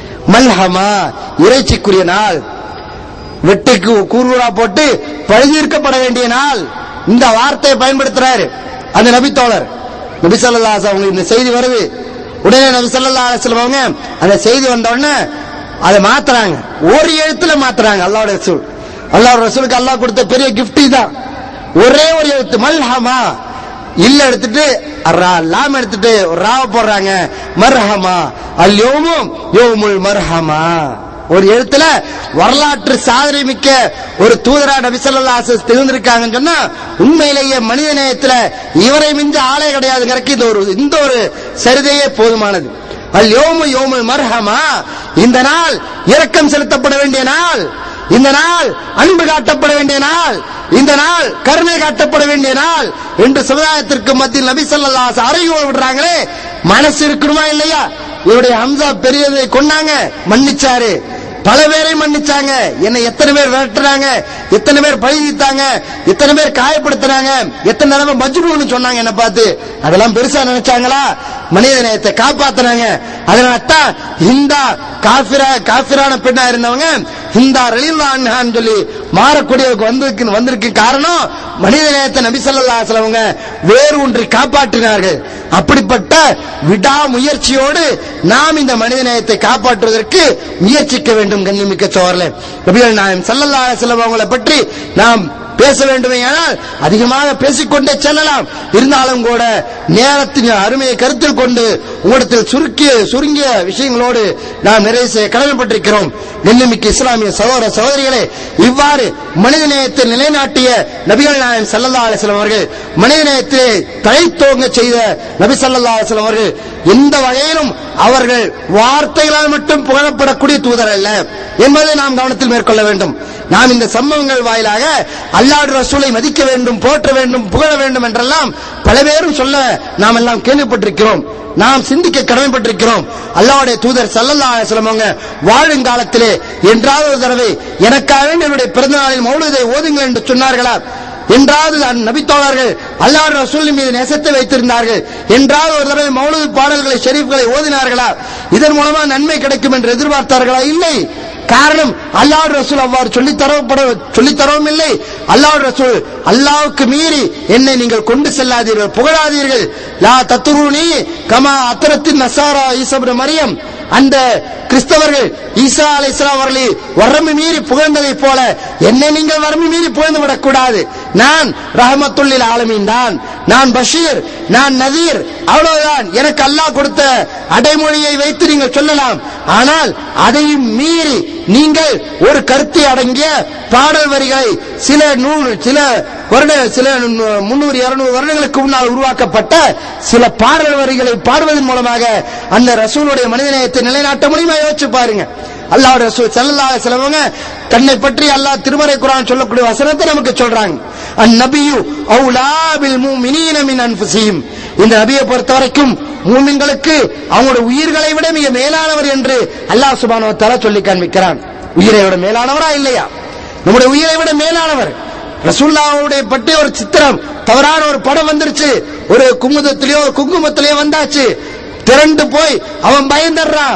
மல்ஹமா இறைச்சிக்குரிய நாள் வெட்டுக்கு கூறுவரா போட்டு பழுதீர்க்கப்பட வேண்டிய நாள் இந்த வார்த்தையை பயன்படுத்துறாரு அந்த நபித்தோழர் நபி ஸல்லல்லாஹு அலைஹி அவங்க இந்த செய்தி வருது உடனே நபி ஸல்லல்லாஹு அலைஹி வஸல்லம் அவங்க அந்த செய்தி வந்த உடனே அதை மாத்துறாங்க ஒரு எழுத்துல மாத்துறாங்க அல்லாஹ்வுடைய ரசூல் அல்லாஹ் ரசூலுக்கு அல்லாஹ் கொடுத்த பெரிய கிஃப்ட் தான் ஒரே ஒரு எழுத்து மல்ஹமா இல்ல எடுத்துட்டு ரா லாம் எடுத்துட்டு ஒரு ராவ போடுறாங்க மர்ஹமா அல் யோமும் யோமுல் மர்ஹமா ஒரு எழுத்துல வரலாற்று சாதனை மிக்க ஒரு தூதரா நபி ஸல்லல்லாஹு அலைஹி வஸல்லம் திகழ்ந்திருக்காங்கன்னு சொன்னா உண்மையிலேயே மனித நேயத்துல இவரை மிஞ்ச ஆளே கிடையாதுங்கிறதுக்கு இந்த ஒரு இந்த ஒரு சரிதையே போதுமானது அல் யோமு யோமுல் மர்ஹமா இந்த நாள் இரக்கம் செலுத்தப்பட வேண்டிய நாள் இந்த நாள் அன்பு காட்டப்பட வேண்டிய நாள் இந்த நாள் கருணை காட்டப்பட வேண்டிய நாள் என்று சமுதாயத்திற்கு மத்தியில் நபி ஸல்லல்லாஹு அலைஹி வஸல்லம் அறைகூவல் விடுறாங்களே மனசு இருக்கணுமா இல்லையா இவருடைய ஹம்சா பெரியதை கொண்டாங்க மன்னிச்சாரு பல பேரை மன்னிச்சாங்க என்னை எத்தனை பேர் விரட்டுறாங்க எத்தனை பேர் பழகித்தாங்க எத்தனை பேர் காயப்படுத்துறாங்க எத்தனை தடவை மஜ்ரூன்னு சொன்னாங்க என்ன பார்த்து அதெல்லாம் பெருசா நினைச்சாங்களா மனித நேயத்தை காப்பாத்துனாங்க அதனால தான் ஹிந்தா காஃபிரா காஃபிரான பெண்ணா இருந்தவங்க ஹிந்தா ரலில்லான்னு சொல்லி மாறக்கூடியவருக்கு வந்திருக்கு வந்திருக்கு காரணம் மனித நேயத்தை நபி ஸல்லல்லாஹு அலைஹி வஸல்லம் அவங்க வேறு ஒன்றை காப்பாற்றினார்கள் அப்படிப்பட்ட விடாமுயற்சியோடு நாம் இந்த மனித நேயத்தை காப்பாற்றுவதற்கு முயற்சிக்க வேண்டும் கண்ணிமிக்க சோழர்களே நபிகள் நாயம் ஸல்லல்லாஹு அலைஹி வஸல்லம் அவங்களை பற்றி நாம் பேச வேண்டுமே ஆனால் அதிகமாக பேசிக்கொண்டே செல்லலாம் இருந்தாலும் கூட நேரத்தின் அருமையை கருத்தில் கொண்டு உங்களிடத்தில் சுருக்கிய சுருங்கிய விஷயங்களோடு நாம் நிறைவு செய்ய கடமைப்பட்டிருக்கிறோம் நெல்லுமிக்க இஸ்லாமிய சகோதர சகோதரிகளே இவ்வாறு மனித நேயத்தை நிலைநாட்டிய நபிகள் நாயகம் ஸல்லல்லாஹு அலைஹி வஸல்லம் அவர்கள் மனித நேயத்தை தழைத்தோங்க செய்த நபி ஸல்லல்லாஹு அலைஹி வஸல்லம் அவர்கள் எந்த வகையிலும் அவர்கள் வார்த்தைகளால் மட்டும் புகழப்படக்கூடிய தூதர் அல்ல என்பதை நாம் கவனத்தில் மேற்கொள்ள வேண்டும் நாம் இந்த சம்பவங்கள் வாயிலாக அல்லாஹ் ரசூலை மதிக்க வேண்டும் போற்ற வேண்டும் புகழ வேண்டும் என்றெல்லாம் பல பேரும் சொல்ல நாம் எல்லாம் கேள்விப்பட்டிருக்கிறோம் நாம் சிந்திக்க கடமைப்பட்டிருக்கிறோம் அல்லாஹ்வுடைய தூதர் ஸல்லல்லாஹு அலைஹி வஸல்லம் அவங்க வாழும் காலத்திலே என்றாவது ஒரு தடவை எனக்காக வேண்டி என்னுடைய பிறந்த நாளில் மௌலிதை ஓதுங்கள் என்று சொன்னார்களா என்றாவது அந்த நபித்தோழர்கள் அல்லாஹ் ரசூலின் மீது நேசத்தை வைத்திருந்தார்கள் என்றாவது ஒரு தடவை மௌலிது பாடல்களை ஷெரீஃப்களை ஓதினார்களா இதன் மூலமா நன்மை கிடைக்கும் என்று எதிர்பார்த்தார்களா இல்லை காரணம் அல்லாஹ் ரசூல் அவ்வாறு சொல்லித் தரப்பட சொல்லித் தரவும் இல்லை அல்லாஹ் ரசூல் அல்லாஹ்வுக்கு மீறி என்னை நீங்கள் கொண்டு செல்லாதீர்கள் புகழாதீர்கள் லா தத்துருனி கமா அத்தரத்தின் நசாரா ஈசப்ன மரியம் அந்த கிறிஸ்தவர்கள் ஈசா அலை இஸ்லாம் அவர்களை வரம்பு மீறி புகழ்ந்ததைப் போல என்னை நீங்கள் வரம்பு மீறி புகழ்ந்து விடக்கூடாது நான் ரஹமத்துல்லில் ஆலமீன் தான் நான் பஷீர் நான் நதீர் அவ்வளவுதான் எனக்கு அல்லாஹ் கொடுத்த அடைமொழியை வைத்து நீங்கள் சொல்லலாம் ஆனால் அதையும் மீறி நீங்கள் ஒரு கருத்தை அடங்கிய பாடல் வரிகளை சில நூல் சில வருட சில முன்னூறு இருநூறு வருடங்களுக்கு முன்னால் உருவாக்கப்பட்ட சில பாடல் வரிகளை பாடுவதன் மூலமாக அந்த ரசூலுடைய மனிதநேயத்தை நிலைநாட்ட முடியுமா யோசிச்சு பாருங்க அல்லாஹ் ரசூல் ஸல்லல்லாஹு அலைஹி வஸல்லம் தன்னை பற்றி அல்லாஹ் திருமறை குர்ஆன் சொல்லக்கூடிய வசனத்தை நமக்கு சொல்றாங்க அந்நபியு அவுலா பில் முஃமினீன மின் அன்ஃபுஸிஹிம் இந்த நபியை பொறுத்த வரைக்கும் மூமின்களுக்கு அவங்களுடைய உயிர்களை விட மிக மேலானவர் என்று அல்லாஹ் சுப்ஹானஹு வ தஆலா சொல்லி காண்பிக்கிறான் உயிரை விட மேலானவரா இல்லையா நம்முடைய உயிரை விட மேலானவர் ரசூல்லாவுடைய பற்றி ஒரு சித்திரம் தவறான ஒரு படம் வந்துருச்சு ஒரு குமுதத்திலேயோ ஒரு குங்குமத்திலேயோ வந்தாச்சு திரண்டு போய் அவன் பயந்துடுறான்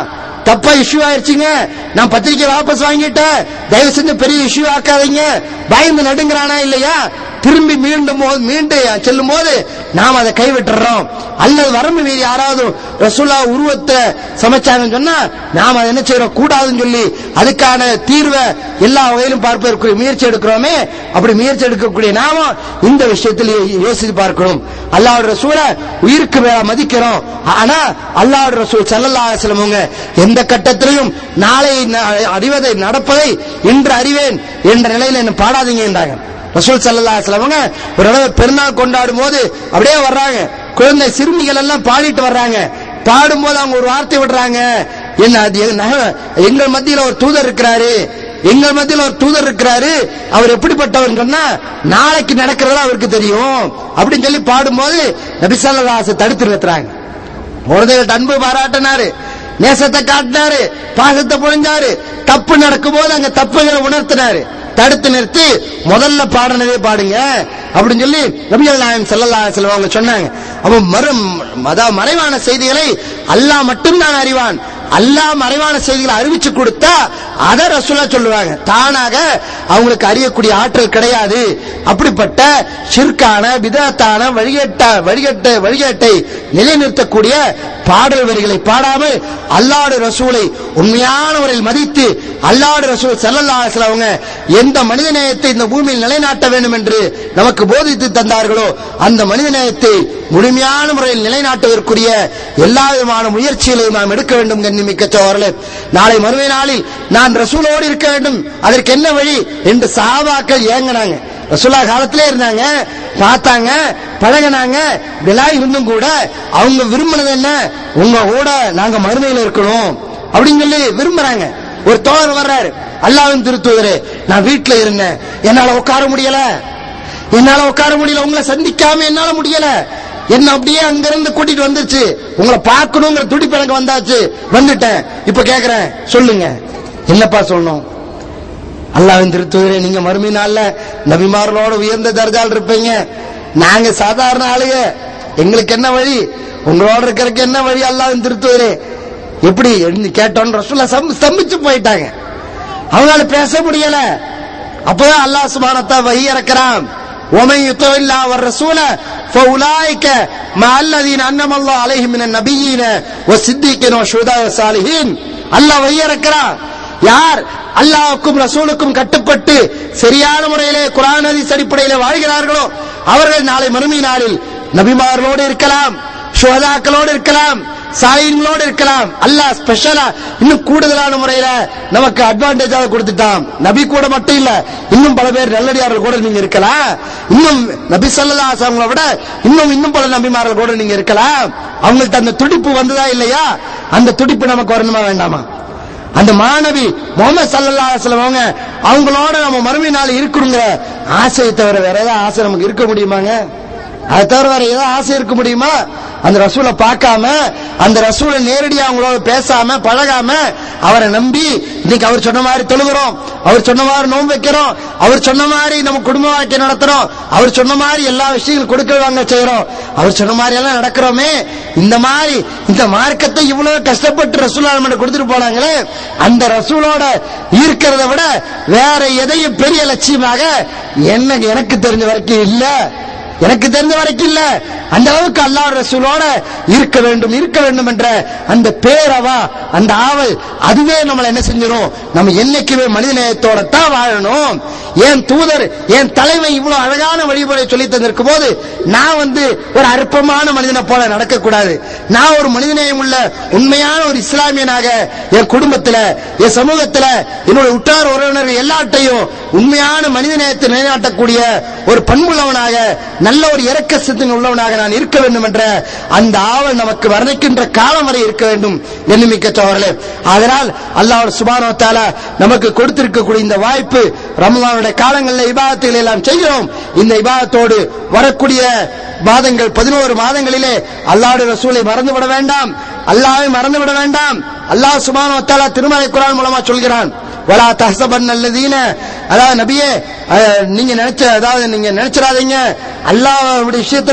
தப்பா இஷ்யூ ஆயிருச்சுங்க நான் பத்திரிக்கை வாபஸ் வாங்கிட்டேன் தயவு செஞ்சு பெரிய இஷ்யூ ஆக்காதீங்க பயந்து நடுங்கிறானா இல்லையா திரும்பி மீண்டும் போது மீண்டு செல்லும் போது நாம் அதை கைவிட்டுறோம் அல்லது வரம்பு மீறி யாராவது ரசூல்லா உருவத்தை சமைச்சாங்கன்னு சொன்னா நாம் அதை என்ன செய்யறோம் கூடாதுன்னு சொல்லி அதுக்கான தீர்வை எல்லா வகையிலும் பார்ப்பதற்கு முயற்சி எடுக்கிறோமே அப்படி முயற்சி எடுக்கக்கூடிய நாம இந்த விஷயத்தில் யோ- யோசித்து பார்க்கணும் அல்லாஹ்வுடைய ரசூலை உயிருக்கு மேல மதிக்கிறோம் ஆனா அல்லாஹ்வுடைய ரசூல் ஸல்லல்லாஹு அலைஹி வஸல்லம் அவங்க எந்த கட்டத்திலையும் நாளை ந- அறிவதை நடப்பதை இன்று அறிவேன் என்ற நிலையில என்ன பாடாதீங்க என்றாங்க ரசூல் ஸல்லல்லாஹு அலைஹி வஸல்லம் அவங்க ஒரு தடவை பெருநாள் கொண்டாடும் போது அப்படியே வர்றாங்க குழந்தை சிறுமிகள் எல்லாம் பாடிட்டு வர்றாங்க பாடும்போது அவங்க ஒரு வார்த்தை விடுறாங்க என்ன அது என்ன- எங்கள் மத்தியில ஒரு தூதர் இருக்கிறாரு எங்கள் மத்தியில ஒரு தூதர் இருக்கிறாரு அவர் எப்படிப்பட்டவர் சொன்னா நாளைக்கு நடக்கிறதா அவருக்கு தெரியும் அப்படின்னு சொல்லி பாடும்போது நபிசல்லாச தடுத்து நிறுத்துறாங்க குழந்தைகள்ட்ட அன்பு பாராட்டினாரு நேசத்தை காட்டினாரு பாசத்தை பொழிஞ்சாரு தப்பு நடக்கும்போது அங்க தப்புகளை உணர்த்தினாரு தடுத்து நிறுத்தி முதல்ல பாடினதே பாடுங்க அப்படின்னு சொல்லி நபிகள் நாயம் செல்லல்லா செல்வங்க சொன்னாங்க அப்ப மறு அதாவது மறைவான செய்திகளை அல்லாஹ் மட்டும்தான் அறிவான் அல்லாஹ் மறைவான செய்திகளை அறிவிச்சு கொடுத்தா அதை ரசூலா சொல்லுவாங்க தானாக அவங்களுக்கு அறியக்கூடிய ஆற்றல் கிடையாது அப்படிப்பட்ட ஷிர்கான விதத்தான வழிகட்ட வழிகட்ட வழிகேட்டை நிலைநிறுத்தக்கூடிய பாடல் வரிகளை பாடாமல் அல்லாடு ரசூலை உண்மையான முறையில் மதித்து அல்லாடு ரசூல் ஸல்லல்லாஹு அலைஹி வஸல்லம் அவங்க எந்த மனிதநேயத்தை இந்த பூமியில் நிலைநாட்ட வேண்டும் என்று நமக்கு போதித்து தந்தார்களோ அந்த மனிதநேயத்தை முழுமையான முறையில் நிலைநாட்டுவதற்குரிய எல்லா விதமான முயற்சிகளையும் நாம் எடுக்க வேண்டும் கண்ணிமிக்க சோழர்களே நாளை மறுமை நாளில் நான் ரசூலோடு இருக்க வேண்டும் அதற்கு என்ன வழி என்று சஹாபாக்கள் ஏங்கினாங்க ரசூலா காலத்திலே இருந்தாங்க பார்த்தாங்க பழகினாங்க இதெல்லாம் இருந்தும் கூட அவங்க விரும்பினது என்ன உங்க கூட நாங்க மறுமையில இருக்கணும் அப்படின்னு சொல்லி விரும்புறாங்க ஒரு தோழர் வர்றாரு அல்லாவின் திருத்துவரே நான் வீட்டுல இருந்தேன் என்னால உட்கார முடியல என்னால உட்கார முடியல உங்களை சந்திக்காம என்னால முடியல என்ன அப்படியே அங்கிருந்து கூட்டிட்டு வந்துருச்சு உங்களை பார்க்கணுங்கிற துடிப்பு எனக்கு வந்தாச்சு வந்துட்டேன் இப்ப கேக்குறேன் சொல்லுங்க என்னப்பா சொல்லணும் அல்லாவின் திருத்துவரே நீங்க மறுமை நாள்ல நபிமார்களோட உயர்ந்த தர்ஜால் இருப்பீங்க நாங்க சாதாரண ஆளுங்க எங்களுக்கு என்ன வழி உங்களோட இருக்கிறதுக்கு என்ன வழி அல்லாவின் திருத்துவரே எப்படி என்று கேட்டோன்னு ரசூல்லா ஸ்தம்- ஸ்தம்பிச்சு போயிட்டாங்க அவங்களால பேச முடியல அப்பதான் அல்லாஹ் சுபானத்தா வஹி இறக்கிறான் ومن يطع الله والرسول فاولئك مع الذين انعم الله عليهم من النبيين والصديقين والشهداء والصالحين அல்லாஹ் வஹி இறக்கிறான் யார் அல்லாஹ்வுக்கும் ரசூலுக்கும் கட்டுப்பட்டு சரியான முறையிலே குர்ஆன் ஹதீஸ் அடிப்படையிலே வாழ்கிறார்களோ அவர்கள் நாளை மறுமை நாளில் நபிமார்களோடு இருக்கலாம் சுஹதாக்களோடு இருக்கலாம் சாயின்களோடு இருக்கலாம் அல்லாஹ் ஸ்பெஷலா இன்னும் கூடுதலான முறையில நமக்கு அட்வான்டேஜாக கொடுத்துட்டான் நபி கூட மட்டும் இல்ல இன்னும் பல பேர் நல்லடியார்கள் கூட நீங்க இருக்கலாம் இன்னும் நபி ஸல்லல்லாஹு அலைஹி வஸல்லம் விட இன்னும் இன்னும் பல நபிமார்கள் கூட நீங்க இருக்கலாம் அவங்களுக்கு அந்த துடிப்பு வந்ததா இல்லையா அந்த துடிப்பு நமக்கு வரணுமா வேண்டாமா அந்த மாணவி முகமது சல்லல்லா அலுவலம் அவங்க அவங்களோட நம்ம மறுமை நாள் இருக்கணுங்கிற ஆசையை தவிர வேற ஏதாவது ஆசை நமக்கு இருக்க முடியுமாங்க அதை தவிர வேற ஏதாவது ஆசை இருக்க முடியுமா அந்த ரசூலை பார்க்காம அந்த ரசூலை நேரடியா அவங்களோட பேசாம பழகாம அவரை நம்பி இன்னைக்கு அவர் சொன்ன மாதிரி தொழுகிறோம் அவர் சொன்ன மாதிரி நோன்பு வைக்கிறோம் அவர் சொன்ன மாதிரி நம்ம குடும்ப வாழ்க்கை நடத்துறோம் அவர் சொன்ன மாதிரி எல்லா விஷயங்களும் கொடுக்க வாங்க செய்யறோம் அவர் சொன்ன மாதிரி எல்லாம் நடக்கிறோமே இந்த மாதிரி இந்த மார்க்கத்தை இவ்வளவு கஷ்டப்பட்டு ரசூலா நம்மகிட்ட கொடுத்துட்டு போனாங்களே அந்த ரசூலோட இருக்கிறத விட வேற எதையும் பெரிய லட்சியமாக என்ன எனக்கு தெரிஞ்ச வரைக்கும் இல்ல எனக்கு தெரிஞ்ச வரைக்கும் இல்ல அந்த அளவுக்கு அல்லாஹ் ரசூலோட இருக்க வேண்டும் இருக்க வேண்டும் என்ற அந்த பேரவா அந்த ஆவல் அதுவே நம்மளை என்ன செஞ்சிடும் நம்ம என்னைக்குமே மனிதநேயத்தோட தான் வாழணும் ஏன் தூதர் என் தலைமை இவ்வளவு அழகான வழிமுறை சொல்லி தந்திருக்கும் போது நான் வந்து ஒரு அற்பமான மனிதனை போல நடக்கக்கூடாது நான் ஒரு மனிதநேயம் உள்ள உண்மையான ஒரு இஸ்லாமியனாக என் குடும்பத்துல என் சமூகத்துல என்னோட உற்றார் உறவினர்கள் எல்லாட்டையும் உண்மையான மனிதநேயத்தை நிலைநாட்டக்கூடிய ஒரு பண்புள்ளவனாக நல்ல ஒரு இறக்க சிந்தனை உள்ளவனாக நான் இருக்க வேண்டும் என்ற அந்த ஆவல் நமக்கு வர்ணிக்கின்ற காலம் வரை இருக்க வேண்டும் எண்ணிமிக்க சோழர்களே அதனால் அல்லாஹ் சுபானோ தாலா நமக்கு கொடுத்திருக்கக்கூடிய இந்த வாய்ப்பு ரமலானுடைய காலங்களில் இபாதத்துகளை எல்லாம் செய்கிறோம் இந்த இபாதத்தோடு வரக்கூடிய மாதங்கள் பதினோரு மாதங்களிலே அல்லாஹ்வுடைய ரசூலை மறந்துவிட வேண்டாம் அல்லாஹ்வை மறந்துவிட வேண்டாம் அல்லாஹ் சுபானோ தாலா திருமலை குரான் மூலமா சொல்கிறான் வலா தஹசபன் அல்லதீன அதாவது நபியே அஹ், நீங்க நினைச்ச அதாவது நீங்க நினைச்சிடாதீங்க அல்லாஹ்வுடைய விஷயத்துல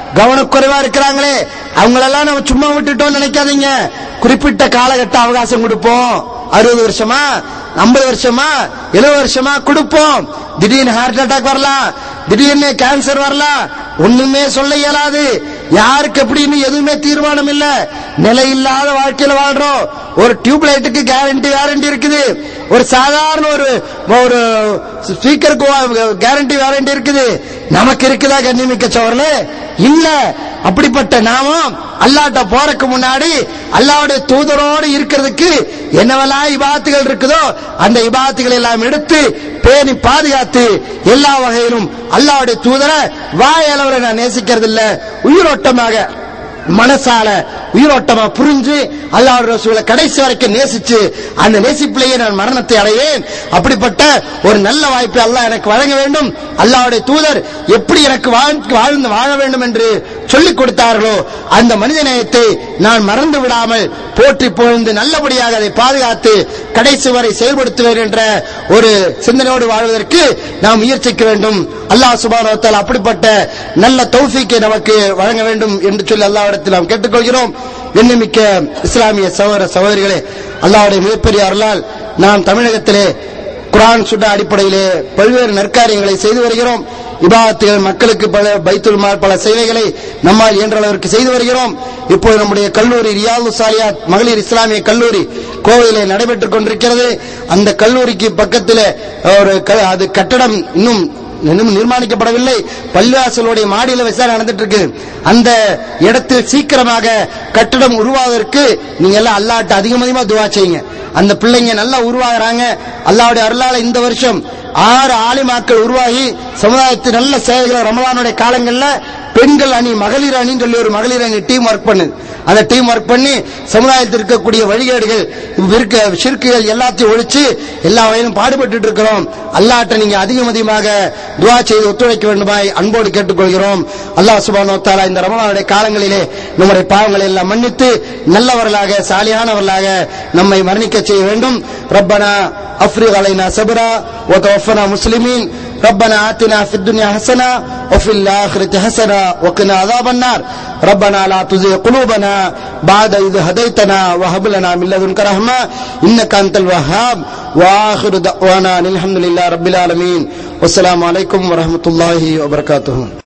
கவனக்குறைவா இருக்கிறாங்களே அவங்களெல்லாம் நம்ம சும்மா விட்டுட்டோம் நினைக்காதீங்க குறிப்பிட்ட காலகட்ட அவகாசம் கொடுப்போம் அறுபது வருஷமா ஐம்பது வருஷமா எழுபது வருஷமா கொடுப்போம் திடீர்னு ஹார்ட் அட்டாக் வரலாம் திடீர்னு கேன்சர் வரலாம் ஒண்ணுமே சொல்ல இயலாது யாருக்கு எப்படின்னு எதுவுமே தீர்மானம் இல்ல நிலை இல்லாத வாழ்க்கையில வாழ்றோம் ஒரு டியூப் லைட்டுக்கு கேரண்டி வாரண்டி இருக்குது ஒரு சாதாரண ஒரு ஒரு ஸ்பீக்கருக்கு கேரண்டி வாரண்டி இருக்குது நமக்கு இருக்குதா கண்ணிமிக்க சோர்ல இல்ல அப்படிப்பட்ட நாமும் அல்லாட்ட போறதுக்கு முன்னாடி அல்லாவுடைய தூதரோடு இருக்கிறதுக்கு என்னவெல்லாம் இபாத்துகள் இருக்குதோ அந்த இபாத்துகள் எல்லாம் எடுத்து பேணி பாதுகாத்து எல்லா வகையிலும் அல்லாவுடைய தூதரை வாயளவுல நான் நேசிக்கிறது இல்ல உயிரோட்டமாக மனசால உயிரோட்டமா புரிஞ்சு அல்லாஹ் ரசூலை கடைசி வரைக்கும் நேசிச்சு அந்த நேசிப்பிலேயே நான் மரணத்தை அடைவேன் அப்படிப்பட்ட ஒரு நல்ல வாய்ப்பை அல்லாஹ் எனக்கு வழங்க வேண்டும் அல்லாஹ்வுடைய தூதர் எப்படி எனக்கு வாழ்- வாழ்ந்து வாழ வேண்டும் என்று சொல்லிக் கொடுத்தார்களோ அந்த மனித நேயத்தை நான் மறந்து விடாமல் போற்றி புகழ்ந்து நல்லபடியாக அதை பாதுகாத்து கடைசி வரை செயல்படுத்துவேன் என்ற ஒரு சிந்தனையோடு வாழ்வதற்கு நாம் முயற்சிக்க வேண்டும் அல்லாஹ் சுபான் அப்படிப்பட்ட நல்ல தௌஃபீக்கை நமக்கு வழங்க வேண்டும் என்று சொல்லி அல்லாஹ்விடத்தில் நாம் கேட்டுக்கொள்கிறோம் எண்ணிமிக்க இஸ்லாமிய சகோதர சகோதரிகளே அல்லாஹ்வுடைய மிகப்பெரிய அருளால் நாம் தமிழகத்திலே குரான் சுட்ட அடிப்படையிலே பல்வேறு நற்காரியங்களை செய்து வருகிறோம் இபாதத்துகள் மக்களுக்கு பல பைத்துல் மால் பல சேவைகளை நம்மால் இயன்ற அளவிற்கு செய்து வருகிறோம் இப்போது நம்முடைய கல்லூரி ரியாது சாலியாத் மகளிர் இஸ்லாமிய கல்லூரி கோவையிலே நடைபெற்றுக் கொண்டிருக்கிறது அந்த கல்லூரிக்கு பக்கத்தில் ஒரு க- அது கட்டடம் இன்னும் இன்னும் நிர்மாணிக்கப்படவில்லை பள்ளிவாசலுடைய மாடியில விசாரணை நடந்துட்டு இருக்கு அந்த இடத்தில் சீக்கிரமாக கட்டடம் உருவாவதற்கு நீங்க எல்லாம் அல்லாட்ட அதிகம் அதிகமா துவா செய்யுங்க அந்த பிள்ளைங்க நல்லா உருவாகுறாங்க அல்லாவுடைய அருளால இந்த வருஷம் ஆறு ஆலிமாக்கள் உருவாகி சமுதாயத்து நல்ல சேவைகளை ரமலானுடைய காலங்கள்ல பெண்கள் அணி மகளிர் அணின்னு சொல்லி ஒரு மகளிர் அணி டீம் ஒர்க் பண்ணுது அந்த டீம் ஒர்க் பண்ணி சமுதாயத்தில் இருக்கக்கூடிய வழிகேடுகள் இருக்க சிறுக்குகள் எல்லாத்தையும் ஒழிச்சு எல்லா வகையிலும் பாடுபட்டு இருக்கிறோம் அல்லாட்ட நீங்க அதிகம் அதிகமாக துவா செய்து ஒத்துழைக்க வேண்டுமாய் அன்போடு கேட்டுக்கொள்கிறோம் அல்லாஹ் சுபானோ தாலா இந்த ரமலானுடைய காலங்களிலே நம்முடைய பாவங்களை எல்லாம் மன்னித்து நல்லவர்களாக சாலியானவர்களாக நம்மை மரணிக்க செய்ய வேண்டும் ரப்பனா அஃப்ரிக் அலைனா சபரா وتوفنا مسلمين ربنا آتنا في الدنيا حسنة وفي الآخرة حسنة وقنا عذاب النار ربنا لا تزغ قلوبنا بعد إذ هديتنا وهب لنا من لدنك رحمة إنك أنت الوهاب وآخر دعوانا أن الحمد لله رب العالمين والسلام عليكم ورحمة الله وبركاته